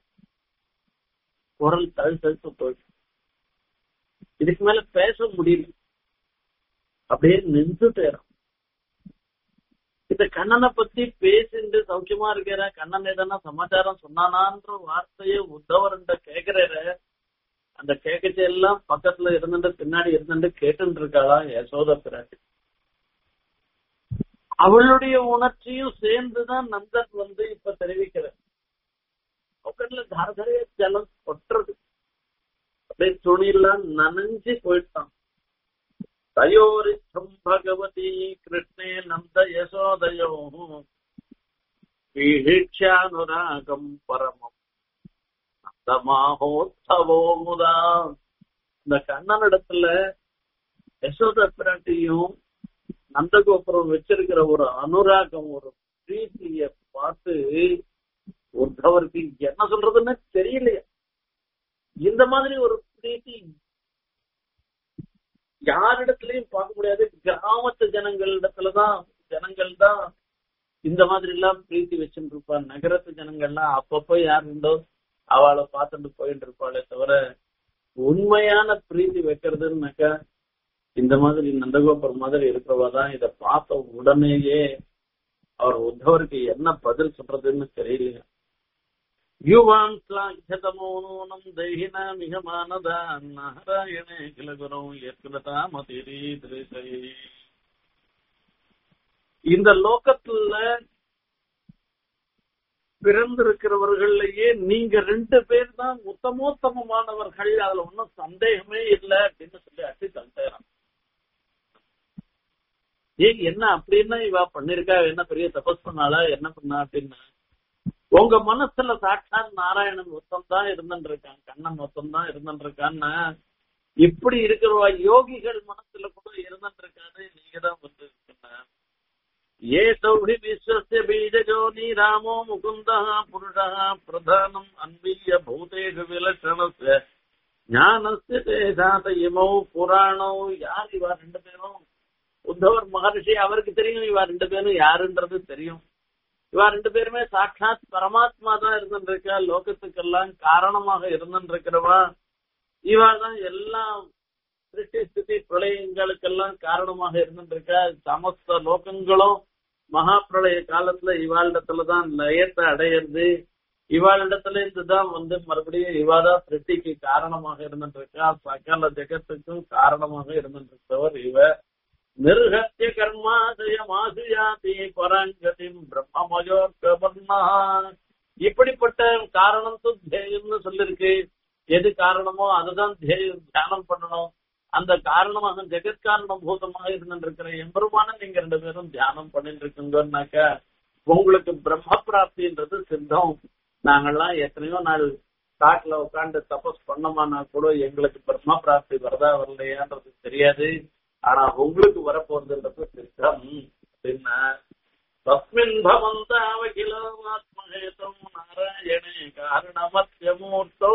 Speaker 1: குரல் தழு தழுத்து போயிடுச்சு இதுக்கு மேல பேச முடியல அப்படியே நின்றுட்டேறான் இந்த கண்ணனை பத்தி பேசிட்டு சௌக்கியமா இருக்கிற கண்ணன் எதனா சமாச்சாரம் சொன்னானான்ற வார்த்தையை உத்தவர்கிட்ட கேக்குறாரு அந்த கேக்கச்ச எல்லாம் பக்கத்துல இருந்துட்டு பின்னாடி இருந்துட்டு கேட்டுட்டு இருக்காளா யசோத பிராட்டி அவளுடைய உணர்ச்சியும் சேர்ந்துதான் நந்தன் வந்து இப்ப தெரிவிக்கிறார் அவக்கட்ல தாரதரைய ஜலம் கொட்டுறது அப்படியே துணியெல்லாம் நனைஞ்சு போயிட்டான் தயோரித்தம் பகவதி கிருஷ்ணே நந்த யசோதயோ பீஷானுராகம் பரமம் நந்தமாகோத்சவோ முதா இந்த கண்ணனிடத்துல யசோத பிராட்டியும் நந்தகோபுரம் வச்சிருக்கிற ஒரு அனுராகம் ஒரு பிரீத்திய பார்த்து உத்தவருக்கு என்ன சொல்றதுன்னு தெரியலையா இந்த மாதிரி ஒரு பிரீத்தி யாரிடத்திலையும் பார்க்க முடியாது கிராமத்து ஜனங்களிடத்துலதான் ஜனங்கள் தான் இந்த மாதிரி எல்லாம் பிரீத்தி வச்சுட்டு இருப்பா நகரத்து ஜனங்கள்லாம் அப்பப்போ யார் உண்டோ அவளை பார்த்துட்டு போயிட்டு இருப்பாளே தவிர உண்மையான பிரீத்தி வைக்கிறதுன்னாக்கா இந்த மாதிரி நந்தகோபுரம் மாதிரி இருக்கிறவா தான் இத பார்த்த உடனேயே அவர் உத்தவருக்கு என்ன பதில் சொல்றதுன்னு தெரியலையா யுவான் ஸ்லாகியதமோ நூனம் தெய்கினா மிக மானதா நாராயணே கில குரு ஏற்கனதா மதிரி திருசை இந்த லோகத்துல பிறந்திருக்கிறவர்கள்லயே நீங்க ரெண்டு பேர் தான் உத்தமோத்தமமானவர்கள் அதுல ஒன்னும் சந்தேகமே இல்லை அப்படின்னு சொல்லி அட்டி தந்தேன் ஏன் என்ன அப்படின்னா இவ பண்ணிருக்கா என்ன பெரிய தபஸ் பண்ணாளா என்ன பண்ணா அப்படின்னா உங்க மனசுல சாட்சாத் நாராயணன் ஒத்தம் தான் இருந்துட்டு இருக்கான் கண்ணன் ஒத்தம் தான் இருந்துட்டு இருக்கான்னா இப்படி இருக்கிறவா யோகிகள் மனசுல கூட இருந்துட்டு இருக்காது நீங்க தான் வந்து இருக்குன்னா ஏ சௌஹி விஸ்வஸ்ய பீஜஜோனி ராமோ முகுந்தா புருஷா பிரதானம் அன்வீய பூதேஷு விலட்சணஸ்ய ஞானஸ்ய தேசாத இமௌ புராணோ யார் இவா ரெண்டு பேரும் உத்தவர் மகர்ஷி அவருக்கு தெரியும் இவா ரெண்டு பேரும் யாருன்றது தெரியும் இவா ரெண்டு பேருமே சாட்சாத் பரமாத்மா தான் இருந்துருக்கா லோகத்துக்கெல்லாம் காரணமாக இருந்துருக்கிறவா இவா தான் எல்லாம் சிருஷ்டி ஸ்திதி பிரளயங்களுக்கெல்லாம் காரணமாக இருந்துருக்கா சமஸ்த லோகங்களும் மகா பிரளய காலத்துல இவாளிடத்துலதான் லயத்தை அடையிறது இவாளிடத்துல இருந்துதான் வந்து மறுபடியும் இவாதான் சிருஷ்டிக்கு காரணமாக இருந்துட்டு இருக்கா சகல ஜெகத்துக்கும் காரணமாக இருந்துட்டு இருக்கவர் இவ நிர்ஹத்திய கர்மாதயமாசுயாதி பரங்கதிம் பிரம்மமயோர்கபர்ணா இப்படிப்பட்ட காரணம் தேயம்னு சொல்லிருக்கு எது காரணமோ அதுதான் தியானம் பண்ணணும் அந்த காரணமாக ஜெகத்காரணம் பூதமாக இருந்துருக்கிற எம்பெருமான நீங்க ரெண்டு பேரும் தியானம் பண்ணிட்டு இருக்குங்கன்னாக்கா உங்களுக்கு பிரம்ம பிராப்தின்றது சித்தம் நாங்கெல்லாம் எத்தனையோ நாள் காட்டுல உட்காந்து தபஸ் பண்ணோமானா கூட எங்களுக்கு பிரம்ம பிராப்தி வரதா வரலையான்றது தெரியாது ஆனா உங்களுக்கு வரப்போறதுன்றது சித்தம் அப்படின்னா தஸ்மின் பவந்தாவகிலோமாத்மஹேதம் நாராயணே காரணமத்தியமூர்த்தௌ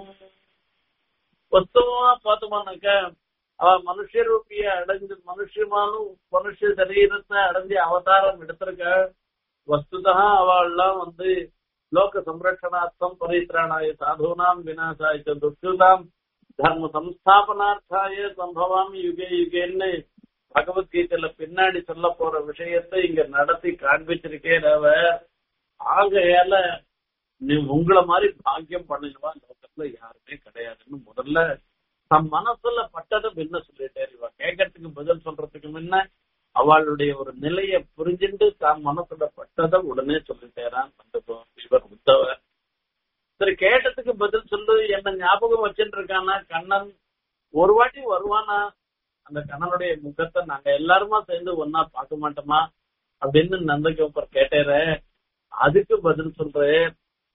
Speaker 1: வஸ்துவா பார்த்தோமானாக்க அவ மனுஷ ரூபிய அடைஞ்சு மனுஷமானும் மனுஷ சரீரத்தை அடைஞ்சு அவதாரம் எடுத்திருக்க வஸ்துதா அவள்லாம் வந்து லோக சம்ரட்சணார்த்தம் பரித்ராணாய சாதுனாம் விநாசாய துஷ்டுதாம் தர்ம சம்ஸ்தாபனார்த்தாய சம்பவாமி யுகே யுகேன்னு பகவத்கீதையில பின்னாடி சொல்ல போற விஷயத்தை இங்க நடத்தி காண்பிச்சிருக்கேன் அவர் ஆகையால நீ உங்களை மாதிரி பாக்கியம் பண்ணிடுவா லோகத்துல யாருமே கிடையாதுன்னு முதல்ல தம் மனசுல பட்டதை முன்ன சொல்லிட்டேன் இவ கேட்கறதுக்கு பதில் சொல்றதுக்கு முன்ன அவளுடைய ஒரு நிலைய புரிஞ்சுட்டு தான் மனசுல பட்டதை உடனே சொல்லிட்டேரான் வந்துட்டோம் இவர் உத்தவர் சரி கேட்டதுக்கு பதில் சொல்லு என்ன ஞாபகம் வச்சுட்டு இருக்கானா கண்ணன் ஒரு வாட்டி வருவானா அந்த கண்ணனுடைய முகத்தை நாங்க எல்லாருமா சேர்ந்து ஒன்னா பார்க்க மாட்டோமா அப்படின்னு நந்தகோபர் கேட்டேற அதுக்கு பதில் சொல்றேன்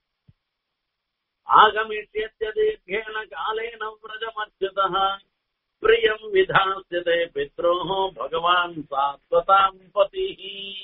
Speaker 1: ஆகமிஷ்யத்யதீர்घेन कालेन व्रजमच्युतः प्रियम् विधास्यते पित्रोः भगवान् सात्वताम् पतिः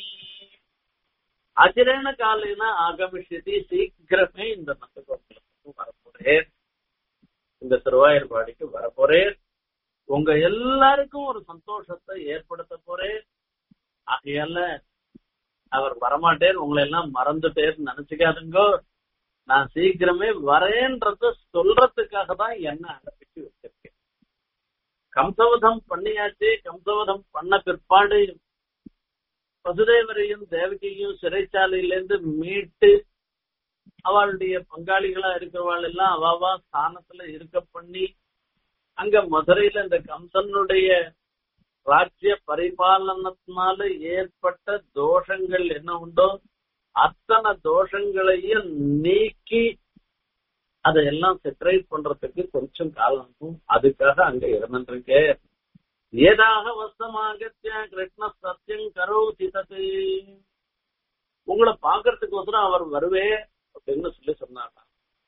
Speaker 1: அச்சிரேன காலேன ஆகமிஷ்யதி சீக்கிரமே இந்த நந்தகோபுரத்துக்கு வரப்போறேன் இந்த திருவாயூர்பாடிக்கு வரப்போறேன் உங்க எல்லாருக்கும் ஒரு சந்தோஷத்தை ஏற்படுத்த போறேன் ஆகையால அவர் வரமாட்டேர் உங்களை எல்லாம் மறந்துட்டேன்னு நினைச்சுக்காதுங்கோ நான் சீக்கிரமே வரேன்றத சொல்றதுக்காக தான் என்ன அனுப்பிச்சு வச்சிருக்கேன் கம்சவதம் பண்ணியாச்சு கம்சவதம் பண்ண பிற்பாடு வசுதேவரையும் தேவகியும் சிறைச்சாலையிலேருந்து மீட்டு அவளுடைய பங்காளிகளா இருக்கிறவாள் எல்லாம் அவாவா ஸ்தானத்துல இருக்க பண்ணி அங்க மதுரையில இந்த கம்சனுடைய ராஜ்ய பரிபாலனத்தினால ஏற்பட்ட தோஷங்கள் என்ன உண்டோ அத்தனை தோஷங்களையும் நீக்கி அதையெல்லாம் செட்டரைட் பண்றதுக்கு கொஞ்சம் காலம் ஆகும் அதுக்காக அங்க இருந்துருக்கு ஏதாக வசமாகத்திய கிருஷ்ண சத்தியம் கரோதி தது உங்களை பாக்குறதுக்கோசரம் அவர் வருவே அப்படின்னு சொல்லி சொன்னாங்க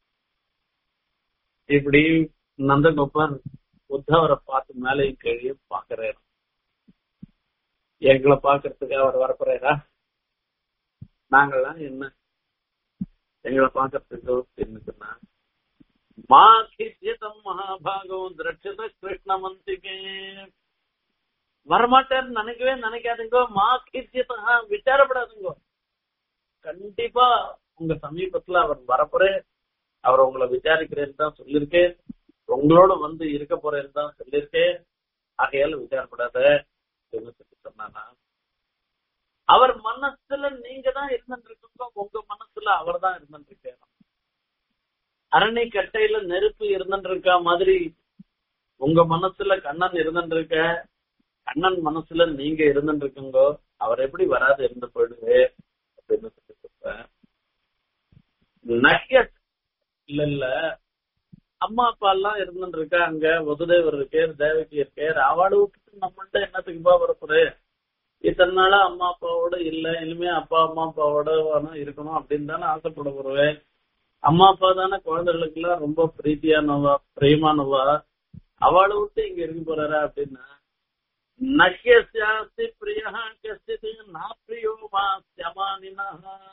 Speaker 1: இப்படி நந்தகோபர் உத்தவரை பார்த்து மேலையும் கீழே பாக்குறாரு எங்களை பாக்குறதுக்கு அவர் வரப்போறாரா நாங்கெல்லாம் என்ன எங்களை பாக்குறதுக்கு அப்படின்னு சொன்னா மா கிச்சிதம் மகாபாகம் திரட்சித கிருஷ்ணமந்திகே வரமாட்டார் நினைக்கவே நினைக்காதுங்கோ மா கிச்சிதா விசாரப்படாதுங்கோ கண்டிப்பா உங்க சமீபத்துல அவர் வரப்போறே அவர் உங்களை விசாரிக்கிறேன்னு தான் சொல்லியிருக்கேன் உங்களோட வந்து இருக்க போறேன்னு தான் சொல்லியிருக்கேன் ஆகையால விசாரப்படாத அப்படின்னு சொல்லி சொன்னானா அவர் மனசுல நீங்க தான் இருந்துருக்கீங்க உங்க மனசுல அவர் தான் இருந்துருக்காரு அரணை கட்டையில நெருப்பு இருந்துருக்கா மாதிரி உங்க மனசுல கண்ணன் இருந்துருக்க கண்ணன் மனசுல நீங்க இருந்துருக்குங்கோ அவர் எப்படி வராது இருந்து போயிடுது அப்படின்னு சொல்லி சொல்றேன் நக்கியட் இல்ல இல்ல அம்மா அப்பா எல்லாம் இருந்துருக்கா அங்க வசுதேவர் இருக்கே தேவகி இருக்கே அவளை விட்டுட்டு நம்மள்ட்ட என்னத்துக்கு பா வரப்போறே இத்தனை நாளா அம்மா அப்பாவோட இல்ல இனிமே அப்பா அம்மா அப்பாவோட வேணும் இருக்கணும் அப்படின்னு தானே ஆசைப்பட போறேன் அம்மா அப்பா தானே குழந்தைகளுக்கு எல்லாம் ரொம்ப பிரீத்தியானவா பிரியமானவா அவளை விட்டு இங்க இருக்க போறாரா அப்படின்னா நக்கியஸ்யாஸ்தி பிரியா கஸ்தி நாப்பிரியோ மாசியமானினா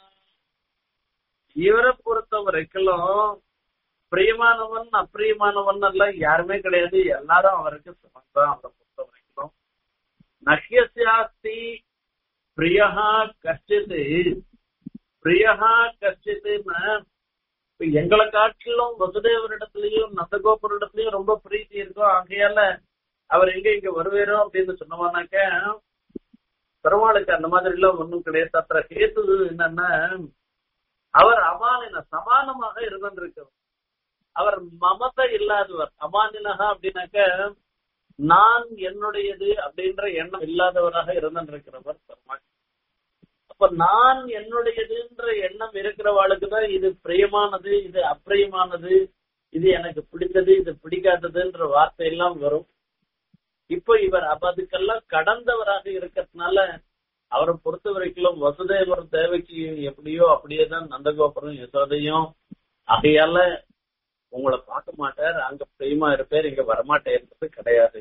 Speaker 1: இவரை பொறுத்த வரைக்கும் பிரியமானவன் அப்பிரியமானவன் எல்லாம் யாருமே கிடையாது எல்லாரும் அவருக்கு சமந்தான் அவரை பொறுத்த வரைக்கும் நஷ்யசியாஸ்தி பிரியா கஷ்டித்து பிரியா கஷ்டித்துன்னு இப்ப எங்களை காட்டிலும் வசுதேவரிடத்துலயும் நந்தகோபுரிடத்துலயும் ரொம்ப பிரீத்தி இருக்கும் ஆகையால அவர் எங்க இங்க வருவாரோ அப்படின்னு சொன்னவானாக்க பெருமாளுக்கு அந்த மாதிரி எல்லாம் ஒண்ணும் கிடையாது அத்த கேத்து என்னன்னா அவர் அமானின சமானமாக இருந்திருக்கிறார் அவர் மமத இல்லாதவர் அமானினகா அப்படின்னாக்க நான் என்னுடையது அப்படின்ற எண்ணம் இல்லாதவராக இருந்திருக்கிறவர் பெருமாள் அப்ப நான் என்னுடையதுன்ற எண்ணம் இருக்கிறவாளுக்கு தான் இது பிரியமானது இது அப்பிரியமானது இது எனக்கு பிடித்தது இது பிடிக்காததுன்ற வார்த்தை எல்லாம் வரும் இப்போ இவர் அப்ப அதுக்கெல்லாம் கடந்தவராக இருக்கிறதுனால அவரை பொறுத்த வரைக்கும் வசுதேவர் தேவைக்கு எப்படியோ அப்படியே தான் நந்தகோபுரம் யசோதையும் ஆகையால உங்களை பார்க்க மாட்டார் அங்க பிரியமா இருப்பார் இங்க வரமாட்டேன்றது கிடையாது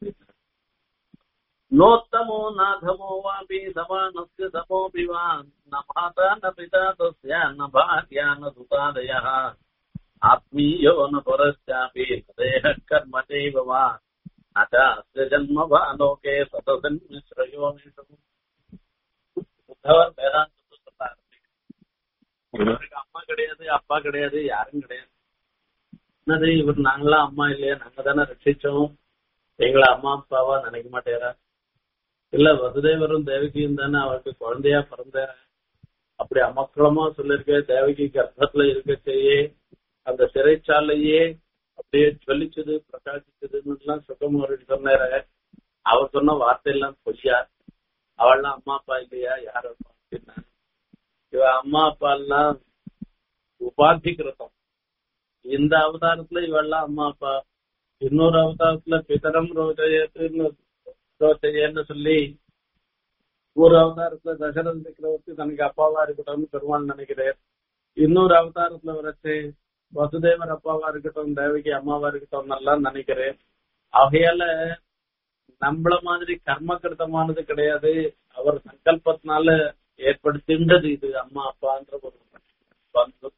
Speaker 1: நோத்தமோ நாதமோ வாபி சமானஸ்ய சமோபி வா ந மாதா ந பிதா தஸ்ய ந பார்யா ந சுதாதய ஆத்மீயோ ந பரஸ்யாபி தேக கர்ம தேவ வா நச்சாஸ்ய ஜன்ம வா லோகே சதசன் மிஸ்ரயோ புத்தவர் வேதாந்தத்தை சொல்றாரு இவருக்கு அம்மா கிடையாது அப்பா கிடையாது யாரும் கிடையாது என்னது இவர் நாங்களாம் அம்மா இல்லையா நாங்க தானே ரட்சிச்சோம் எங்களை அம்மா அப்பாவா நினைக்க மாட்டேரா இல்ல வசுதேவரும் தேவகியும் தானே அவருக்கு குழந்தையா பிறந்தார அப்படி அமக்களமா சொல்லிருக்க தேவகி கர்ப்பத்துல இருக்க செய்ய அந்த சிறைச்சாலையே அப்படியே சொல்லிச்சது பிரகாசிச்சதுன்னு எல்லாம் சுகமோரிட்டு சொன்னார அவர் சொன்ன வார்த்தை எல்லாம் பொய்யா அவள்லாம் அம்மா அப்பா இல்லையா யார் அப்பா அப்படின்னா இவ அம்மா அப்பா எல்லாம் உபாதிகிருத்தம் இந்த அவதாரத்துல இவெல்லாம் அம்மா அப்பா இன்னொரு அவதாரத்துல பிதரம் ரோஜயத்துன்னு ரோஜயன்னு சொல்லி ஒரு அவதாரத்துல தசரத சக்கரவர்த்தி தனக்கு அப்பாவா இருக்கட்டும்னு பெருமாள் நினைக்கிறேன் இன்னொரு அவதாரத்துல வரைச்சு வசுதேவர் அப்பாவா இருக்கட்டும் தேவகி அம்மாவா இருக்கட்டும் எல்லாம் நினைக்கிறேன் ஆகையால நம்மள மாதிரி கர்மகிருத்தமானது கிடையாது அவர் சங்கல்பத்தினால ஏற்படுத்தின்றது இது அம்மா அப்பான்ற ஒரு பந்து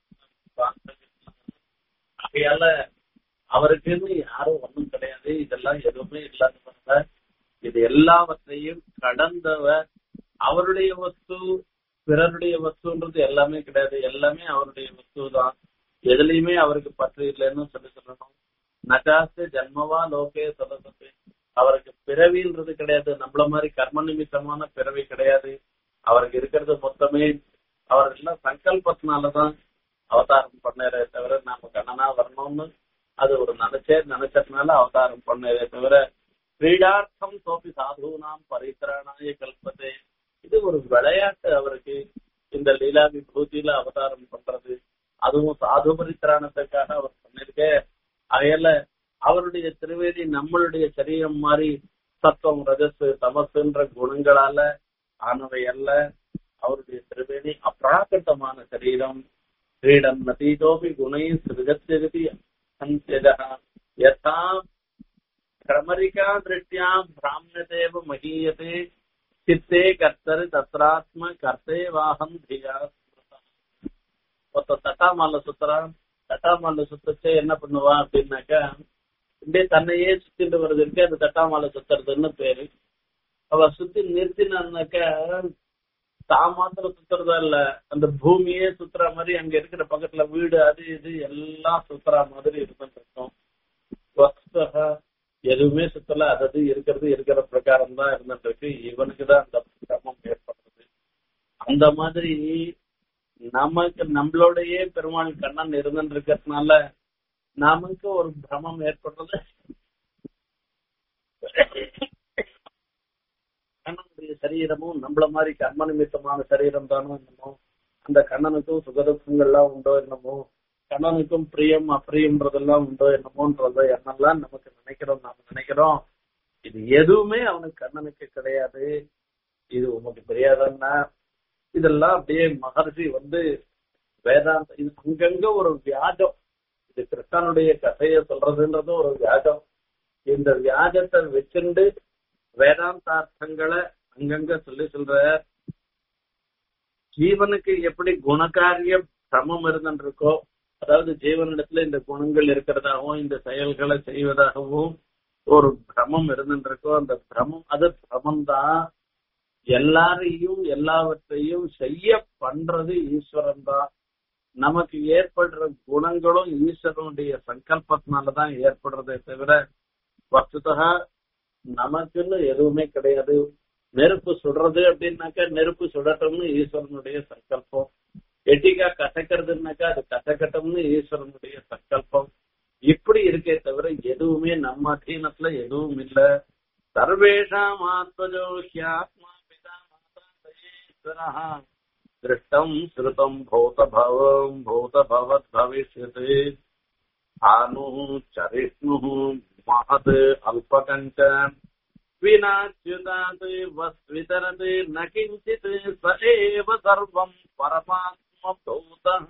Speaker 1: ஆகையால அவருக்குன்னு யாரும் ஒண்ணும் கிடையாது இதெல்லாம் எதுவுமே இல்லாதவங்க இது எல்லாவற்றையும் கடந்தவர் அவருடைய வஸ்து பிறருடைய வஸ்துன்றது எல்லாமே கிடையாது எல்லாமே அவருடைய வஸ்து தான் எதுலயுமே அவருக்கு பற்று இல்லைன்னு சொல்லி சொல்லணும் நகாசு ஜன்மவா லோகே சதசத்து அவருக்கு பிறவின்றது கிடையாது நம்மள மாதிரி கர்ம நிமித்தமான பிறவி கிடையாது அவருக்கு இருக்கிறது மொத்தமே அவர் எல்லாம் சங்கல்பத்தினாலதான் அவதாரம் பண்ணாரே தவிர நாம கண்ணனா வரணும்னு அது ஒரு நினைச்சே நினைச்சதுனால அவதாரம் பண்ணாரே தவிர கிரீடார்த்தம் சோபி சாதுனாம் பரிசரணாய கல்பத்தே இது ஒரு விளையாட்டு அவருக்கு இந்த லீலா விபூதியில அவதாரம் பண்றது அதுவும் சாது பரித்திராணத்துக்காக அவர் பண்ணிருக்க அதையல்ல அவருடைய திருவேதி நம்மளுடைய சரீரம் மாதிரி சத்துவம் ரஜஸ் தமசுன்ற குணங்களால ஆனவை அல்ல அவருடைய திருவேணி அப்ராகட்டமான சரீரம் கிரீடம் நதீதோபி குணை சிருகத்திருதி சந்தியதா யதா கிரமரிகா திருஷ்டியா பிராமியதேவ மகீயதே சித்தே கர்த்தர் தத்ராத்ம கர்த்தே வாகம் தியா ஒருத்த தட்டாமால சுத்துறான் தட்டாமால சுத்தச்சே என்ன பண்ணுவான் அப்படின்னாக்கா இப்படியே தன்னையே சுத்திட்டு வருது இருக்கு அது தட்டாமால சுத்துறதுன்னு பேரு அவ சுத்தி நிறுத்தினான்னாக்கா தான் மாத்திரம் சுத்துறதா இல்ல அந்த பூமியே சுத்துற மாதிரி அங்க இருக்கிற பக்கத்துல வீடு அது இது எல்லாம் சுத்துற மாதிரி இருந்துட்டு இருக்கும் வஸ்தக எதுவுமே சுத்தல அதது இருக்கிறது இருக்கிற பிரகாரம் தான் இருந்துட்டு இருக்கு இவனுக்கு தான் அந்த சிரமம் ஏற்படுறது அந்த மாதிரி நமக்கு நம்மளோடயே பெருமாள் கண்ணன் இருந்துட்டு இருக்கிறதுனால நமக்கு ஒரு பிரமம் ஏற்படுறது கண்ணனுடைய சரீரமும் நம்மள மாதிரி கர்ம நிமித்தமான சரீரம் தானோ என்னமோ அந்த கண்ணனுக்கும் சுகதுக்கங்கள்லாம் உண்டோ என்னமோ கண்ணனுக்கும் பிரியம் அப்பிரியம்ன்றதெல்லாம் உண்டோ என்னமோன்றத என்னெல்லாம் நமக்கு நினைக்கிறோம் நாம நினைக்கிறோம் இது எதுவுமே அவனுக்கு கண்ணனுக்கு கிடையாது இது உனக்கு தெரியாதன்னா இதெல்லாம் அப்படியே மகர்ஷி வந்து வேதாந்த இது அங்கங்க ஒரு வியாஜம் இது கிருஷ்ணனுடைய கதையை சொல்றதுன்றது ஒரு வியாஜம் இந்த வியாஜத்தை வச்சுண்டு வேதாந்தார்த்தங்களை அங்கங்க சொல்லி சொல்ற ஜீவனுக்கு எப்படி குணகாரிய சிரமம் இருந்துருக்கோ அதாவது ஜீவனிடத்துல இந்த குணங்கள் இருக்கிறதாகவும் இந்த செயல்களை செய்வதாகவும் ஒரு பிரமம் இருந்துருக்கோ அந்த பிரமம் அது பிரமம் தான் எல்லாரையும் எல்லாவற்றையும் செய்ய பண்றது ஈஸ்வரன் தான் நமக்கு ஏற்படுற குணங்களும் ஈஸ்வரனுடைய சங்கல்பத்தினாலதான் ஏற்படுறதே தவிர வஸ்துதா நமக்குன்னு எதுவுமே கிடையாது நெருப்பு சுடுறது அப்படின்னாக்கா நெருப்பு சுடட்டும்னு ஈஸ்வரனுடைய சங்கல்பம் எட்டிக்கா கசக்கிறதுனாக்கா அது கசக்கட்டும்னு ஈஸ்வரனுடைய சங்கல்பம் இப்படி இருக்கே தவிர எதுவுமே நம்ம அத்தீனத்துல எதுவும் இல்ல சர்வேஷாம் ஆத்மஜோஹியாத்மா பிதா மாதா தயேஸ்வரா திருஷ்டம் ஸ்ருதம் பூதபவம் பூதபவத் பவிஷ்யத் ஆனு சரிஷ்ணு மகத் அல்பகஞ்ச வினாச்சுதாத் வஸ்விதரத் ந கிஞ்சித் ச ஏவ சர்வம் பரமாத்ம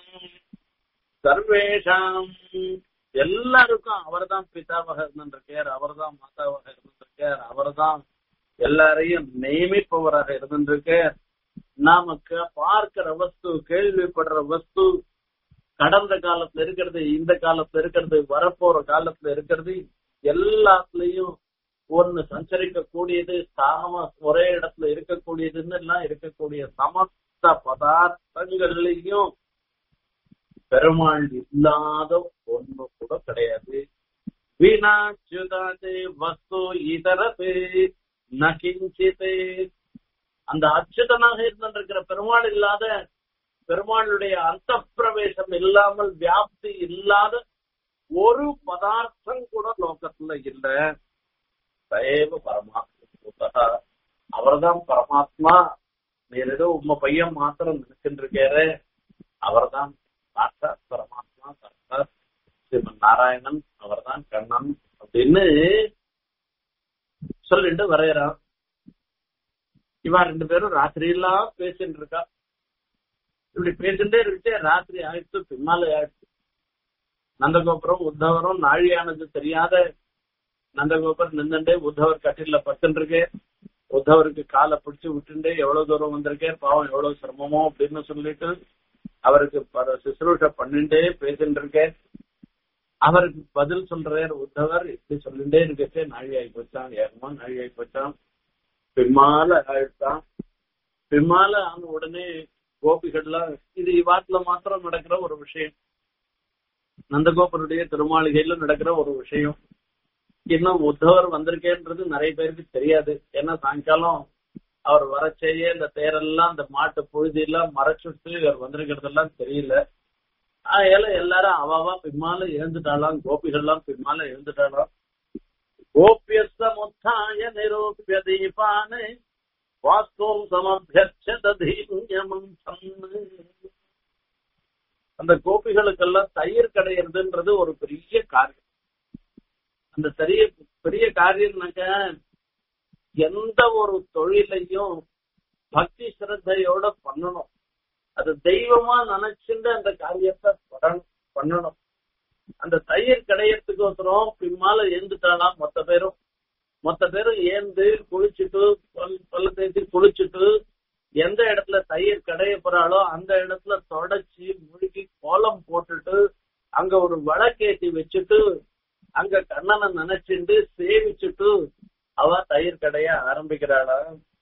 Speaker 1: சர்வேஷாம் எல்லாருக்கும் அவர்தான் பிதாவாக இருந்திருக்கார் அவர்தான் மாதாவாக இருந்திருக்கார் அவர்தான் எல்லாரையும் நியமிப்பவராக இருந்திருக்கார் நமக்கு பார்க்கிற வஸ்து கேள்விப்படுற வஸ்து கடந்த காலத்துல இருக்கிறது இந்த காலத்துல இருக்கிறது வரப்போற காலத்துல இருக்கிறது எல்லாத்துலயும் ஒண்ணு சஞ்சரிக்க கூடியது ஸ்தானமா ஒரே இடத்துல இருக்கக்கூடியதுன்னு எல்லாம் இருக்கக்கூடிய சமஸ்த பதார்த்தங்கள்லயும் பெருமாள் இல்லாத ஒண்ணு கூட கிடையாது வீணாச்சுதாது வஸ்து இதரது நகிஞ்சிது அந்த அச்சுதனாக இருந்திருக்கிற பெருமாள் இல்லாத பெருமாளுடைய அந்த பிரவேசம் இல்லாமல் வியாப்தி இல்லாத ஒரு பதார்த்தம் கூட லோகத்துல இல்ல தயவு பரமாத்மா அவர்தான் பரமாத்மா நீர் ஏதோ உங்க பையன் மாத்திரம் நினைச்சுட்டு இருக்காரு அவர்தான் சாட்சாத் பரமாத்மா சாட்சாத் ஸ்ரீமன் நாராயணன் அவர்தான் கண்ணன் அப்படின்னு சொல்லிட்டு வரையறான் இவன் ரெண்டு பேரும் ராத்திரி எல்லாம் பேசிட்டு இருக்கா இப்படி பேசிட்டே இருந்துச்சு ராத்திரி ஆயிடுச்சு பின்னால ஆயிடுச்சு நந்தகோபுரம் உத்தவரும் நாழியானது தெரியாத நந்தகோபுரம் நின்றுட்டே உத்தவர் கட்டில பத்துட்டு இருக்கு உத்தவருக்கு காலை பிடிச்சு விட்டுண்டே எவ்வளவு தூரம் வந்திருக்கே பாவம் எவ்வளவு சிரமமோ அப்படின்னு சொல்லிட்டு அவருக்கு சுசுரூஷ பண்ணிட்டே பேசிட்டு இருக்கேன் அவருக்கு பதில் சொல்றாரு உத்தவர் இப்படி சொல்லிட்டே இருக்கச்சே நாழி ஆகி போச்சான் ஏகமா நாழி ஆகி போச்சான் பின்னால ஆயிடுச்சான் பின்னால ஆன உடனே கோபிகள்லாம் இது இவாட்டுல மாத்திரம் நடக்கிற ஒரு விஷயம் நந்தகோபருடைய திருமாளிகையில நடக்கிற ஒரு விஷயம் இன்னும் உத்தவர் வந்திருக்கேன்றது நிறைய பேருக்கு தெரியாது ஏன்னா சாயங்காலம் அவர் வரச்சேயே இந்த தேரெல்லாம் இந்த மாட்டு புழுதி எல்லாம் மறைச்சுட்டு இவர் வந்திருக்கிறதெல்லாம் தெரியல அதனால எல்லாரும் அவாவா பின்னால எழுந்துட்டாளாம் கோபிகள்லாம் பின்னால எழுந்துட்டாளாம் கோபியஸ்தமுத்தாய நிரூபிய தீபானே வாஸ்தவம் சமபியமம் அந்த கோபிகளுக்கெல்லாம் தயிர் கடையிறதுன்றது ஒரு பெரிய காரியம் அந்த பெரிய பெரிய காரியம்னாக்க எந்த ஒரு தொழிலையும் பக்தி சிரத்தையோட பண்ணணும் அது தெய்வமா நினைச்சுட்டு அந்த காரியத்தை படணும் பண்ணணும் அந்த தயிர் கடையறதுக்கு ஒருத்தரும் பின்னால ஏந்துட்டாலாம் மொத்த பேரும் மொத்த பேரும் ஏந்து குளிச்சுட்டு பல்ல தேய்ச்சி குளிச்சுட்டு எந்த இடத்துல தயிர் கடைய போறாளோ அந்த இடத்துல தொடச்சி முழுகி கோலம் போட்டுட்டு அங்க ஒரு வழக்கேத்தி வச்சுட்டு அங்க கண்ணனை நினைச்சுட்டு சேவிச்சுட்டு அவ தயிர் கடைய ஆரம்பிக்கிறாளா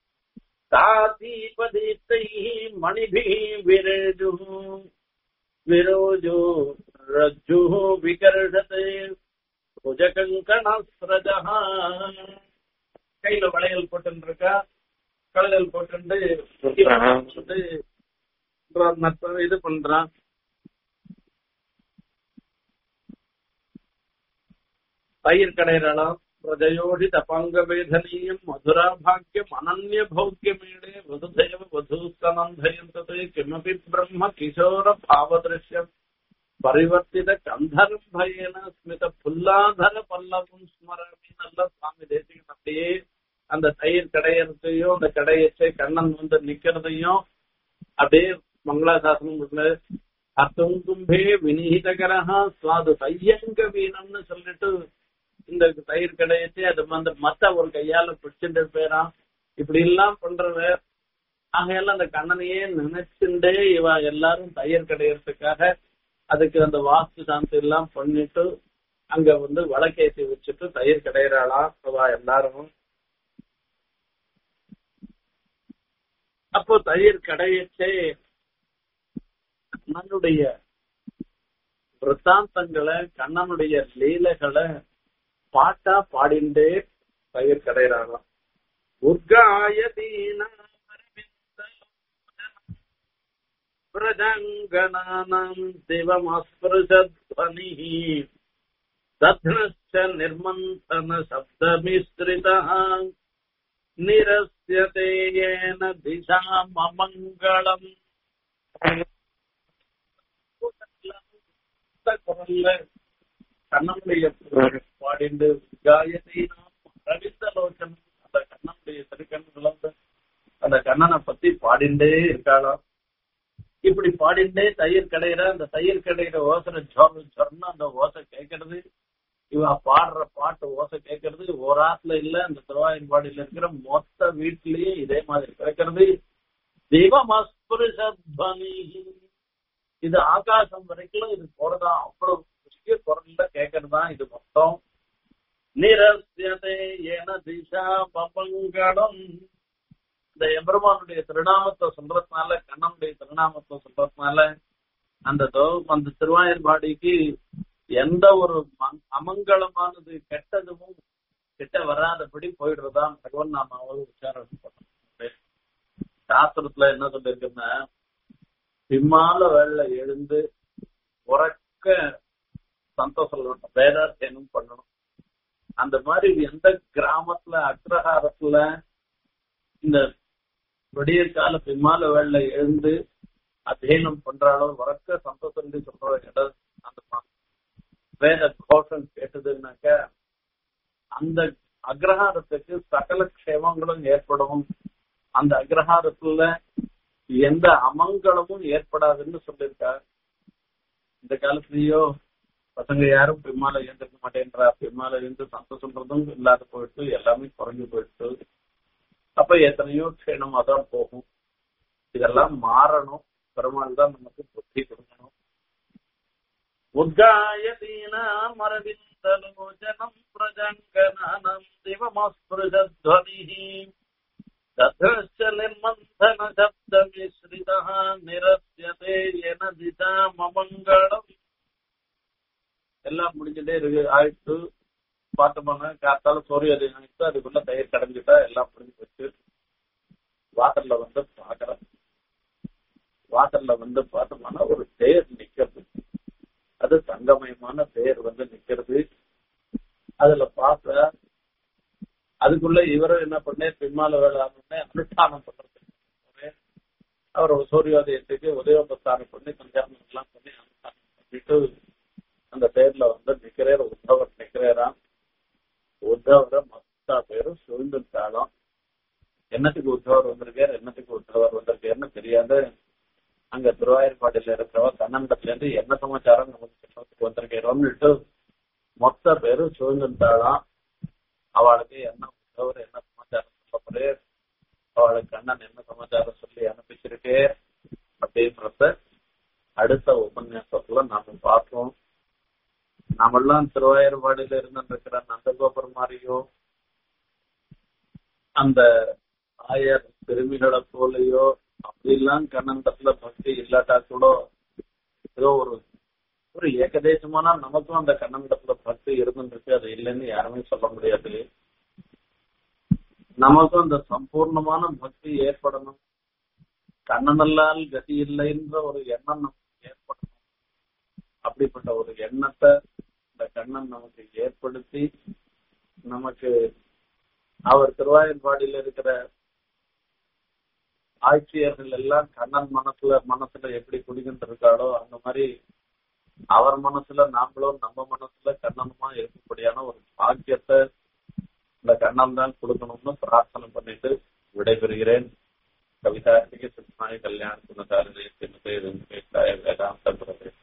Speaker 1: தாதீபதீத்தை மணிபி விரஜு விரோஜு ரஜ்ஜு விகர்ஷத்தை புஜகங்கணஸ்ரஜா கையில வளையல் போட்டு இருக்கா களையல் போட்டு இது பண்றான் தயிர் கடையிறாளாம் பிரஜயோடித பங்கவேதனீயம் மதுராபாக்கியம் அனன்ய பௌக்கியமேடே வசுதேவ வதூஸ்தனந்தயந்ததே கிமபி பிரம்ம கிஷோர பாவதிருஷ்யம் பரிவர்த்தித கந்தர்பயன ஸ்மித புல்லாதர பல்லவம் ஸ்மரணி நல்ல சுவாமி தேசிகன் அப்படியே அந்த தயிர் கடையறதையும் அந்த கடையச்சை கண்ணன் வந்து நிக்கிறதையும் அப்படியே மங்களாசாசனம் அர்த்தம் கும்பே வினிகிதகரஹா சுவாது தையங்க வீணம்னு சொல்லிட்டு இந்த தயிர் கடையச்சு அது வந்து மத்த ஒரு கையால பிடிச்சிட்டு போயிடான் இப்படி எல்லாம் பண்றவ ஆகையெல்லாம் அந்த கண்ணனையே நினைச்சுட்டே இவ எல்லாரும் தயிர் கடையறதுக்காக அதுக்கு அந்த வாஸ்து சாந்தி எல்லாம் பண்ணிட்டு அங்க வந்து வழக்கேசி வச்சுட்டு தயிர் கடையிறாளா அவ எல்லாரும் அப்போ தயிர் கடையச்சே கண்ணனுடைய விற்த்தாந்தங்களை கண்ணனுடைய லீலைகளை பாட்டா பாடிண்டே தயிர் கடையிறாங்களாம் உர்காயதீனா பிரஜங்கணானாம் சிவமஸ்பிருஷத்வனிः दध्नश्च निर्मन्थन शब्दमिश्रितः निरस्यते येन दिशाममङ्गलम् குரல்ல கண்ணனுடைய பாடிண்டு காயத்தை நாம் ரவித்த லோச்சனம் அந்த கண்ணனுடைய திருக்கண் விளந்த அந்த கண்ணனை பத்தி பாடிண்டே இருக்காளாம் இப்படி பாடிண்டே தயிர் கடையிற அந்த தயிர் கடையிற ஓசனை சொர்ணு சொர்ணு அந்த ஓசை கேட்கறது இவ பாடுற பாட்டு ஓசை கேட்கறது ஒரு ஆத்துல இல்ல அந்த திருவாயன்பாடியில இருக்கிற மொத்த வீட்லயே இதே மாதிரி கேட்கறது தெய்வமஸ்புருஷத்வனி இது ஆகாசம் வரைக்கும் இது போறதா அவ்வளவு பெரிய குரல்ல கேட்கறதா இது மொத்தம் நிரஸ்யதே என திசா பபங்கடம் இந்த எம்பெருமானுடைய திருநாமத்தை சொல்றதுனால கண்ணனுடைய திருநாமத்தை சொல்றதுனால அந்த அந்த திருவாயர்பாடிக்கு எந்த ஒரு அமங்கலமானது கெட்டதும் கிட்ட வராதபடி போயிடுறதா பகவன் நாமாவது உச்சாரணம் பண்ணணும் சாஸ்திரத்துல என்ன சொல்லிருக்குன்னா பிம்மால வேலை எழுந்து உறக்க சந்தோஷம் சொல்லணும் வேதாத்தியனம் பண்ணணும் அந்த மாதிரி எந்த கிராமத்துல அக்ரஹாரத்துல இந்த விடிய கால பிம்மால வேலை எழுந்து அத்தியனம் பண்றாளோ உறக்க சந்தோஷம் சொல்ற இடம் அந்த வேத கோஷம் கேட்டதுன்னாக்க அந்த அக்ரஹாரத்துக்கு சகல க்ஷேமங்களும் ஏற்படும் அந்த அக்ரஹாரத்துல எந்த அமங்கலமும் ஏற்படாதுன்னு சொல்லியிருக்கார் இந்த காலத்துலயோ பசங்க யாரும் பிம்மால எழுந்திருக்க மாட்டேன்றா பிம்மால இருந்து சந்தோஷம்ன்றதும் இல்லாத போயிட்டு எல்லாமே குறைஞ்சு போயிட்டு அப்ப எத்தனையோ க்ஷேணமா தான் போகும் இதெல்லாம் மாறணும் பெருமாள் தான் நமக்கு புத்தி கொடுக்கணும் உத்காயதீனாமரவிந்தலோச்சனம் பிரஜங்கனானம் திவமஸ்பிருஷத்வனிः तथश्च निर्मन्थनशब्दमिश्रितः निरस्यते येन दिशा ममङ्गलम् எல்லாம் முடிஞ்சுட்டே இருக்கு ஆயிடுச்சு பார்த்தோம்னா காத்தால சூரியோதயம் ஆயிடுச்சு அதுக்குள்ள தயிர் கடைஞ்சிட்டா எல்லாம் முடிஞ்சு போச்சு வாசல்ல வந்து பாக்குறேன் வாசல்ல வந்து பார்த்தோம்னா ஒரு தேர் நிக்கிறது அது தங்கமயமான தேர் வந்து நிக்கிறது அதுல பார்த்த அதுக்குள்ள இவரும் என்ன பண்ணே பின்னால வேலை ஆனோடனே அனுஷ்டானம் பண்றதுக்கு அவர் சூரியோதயத்துக்கு உதயோபஸ்தானம் பண்ணி சஞ்சாரம் எல்லாம் பண்ணி அனுஷ்டானம் பண்ணிட்டு அந்த தேர்ல வந்து நிக்கிறார் உத்தவர் நிக்கிறாராம் உத்தவரை மொத்த பேரும் சூழ்ந்துட்டாலும் என்னத்துக்கு உத்தவர் வந்திருக்கார் என்னத்துக்கு உத்தவர் வந்திருக்காருன்னு தெரியாது அங்க திருவாயூர்பாடியில இருக்கிறவ கண்ணண்டத்துல இருந்து என்ன சமாச்சாரம் நமக்கு வந்திருக்கிறோம்னுட்டு மொத்த பேரும் சூழ்ந்துட்டாலும் அவளுக்கு என்ன உத்தவர் என்ன சமாச்சாரம் சொல்லப்படுது அவளுக்கு கண்ணன் என்ன சமாச்சாரம் சொல்லி அனுப்பிச்சிருக்கு அப்படின்றத அடுத்த உபன்யாசத்துல நாம பார்த்தோம் நாமெல்லாம் திருவாயூர்பாடியில இருந்துருக்கிற நந்தகோபுரம் மாதிரியோ அந்த ஆயர் திருமிகளை போலையோ அப்படிலாம் கண்ணண்டத்துல பக்தி இல்லாட்டா கூட ஏதோ ஒரு ஒரு ஏகதேசமான நமக்கும் அந்த கண்ணண்டத்துல பக்தி இருந்துருக்கு அது இல்லைன்னு யாருமே சொல்ல முடியாது நமக்கும் அந்த சம்பூர்ணமான பக்தி ஏற்படணும் கண்ணனல்லால் கதி இல்லைன்ற ஒரு எண்ணம் நமக்கு ஏற்படணும் அப்படிப்பட்ட ஒரு எண்ணத்தை இந்த கண்ணன் நமக்கு ஏற்படுத்தி நமக்கு அவர் திருவாயூர்பாடியில இருக்கிற ஆட்சியர்கள் எல்லாம் கண்ணன் மனசுல மனசுல எப்படி குடிக்கிட்டு இருக்காளோ அந்த மாதிரி அவர் மனசுல நாமளும் நம்ம மனசுல கண்ணனுமா இருக்கக்கூடியான ஒரு பாக்கியத்தை இந்த கண்ணன் தான் கொடுக்கணும்னு பிரார்த்தனை பண்ணிட்டு விடைபெறுகிறேன் கவிதார்த்திக சித்தமாய கல்யாண குணதாரணை வேதாந்த பிரதேச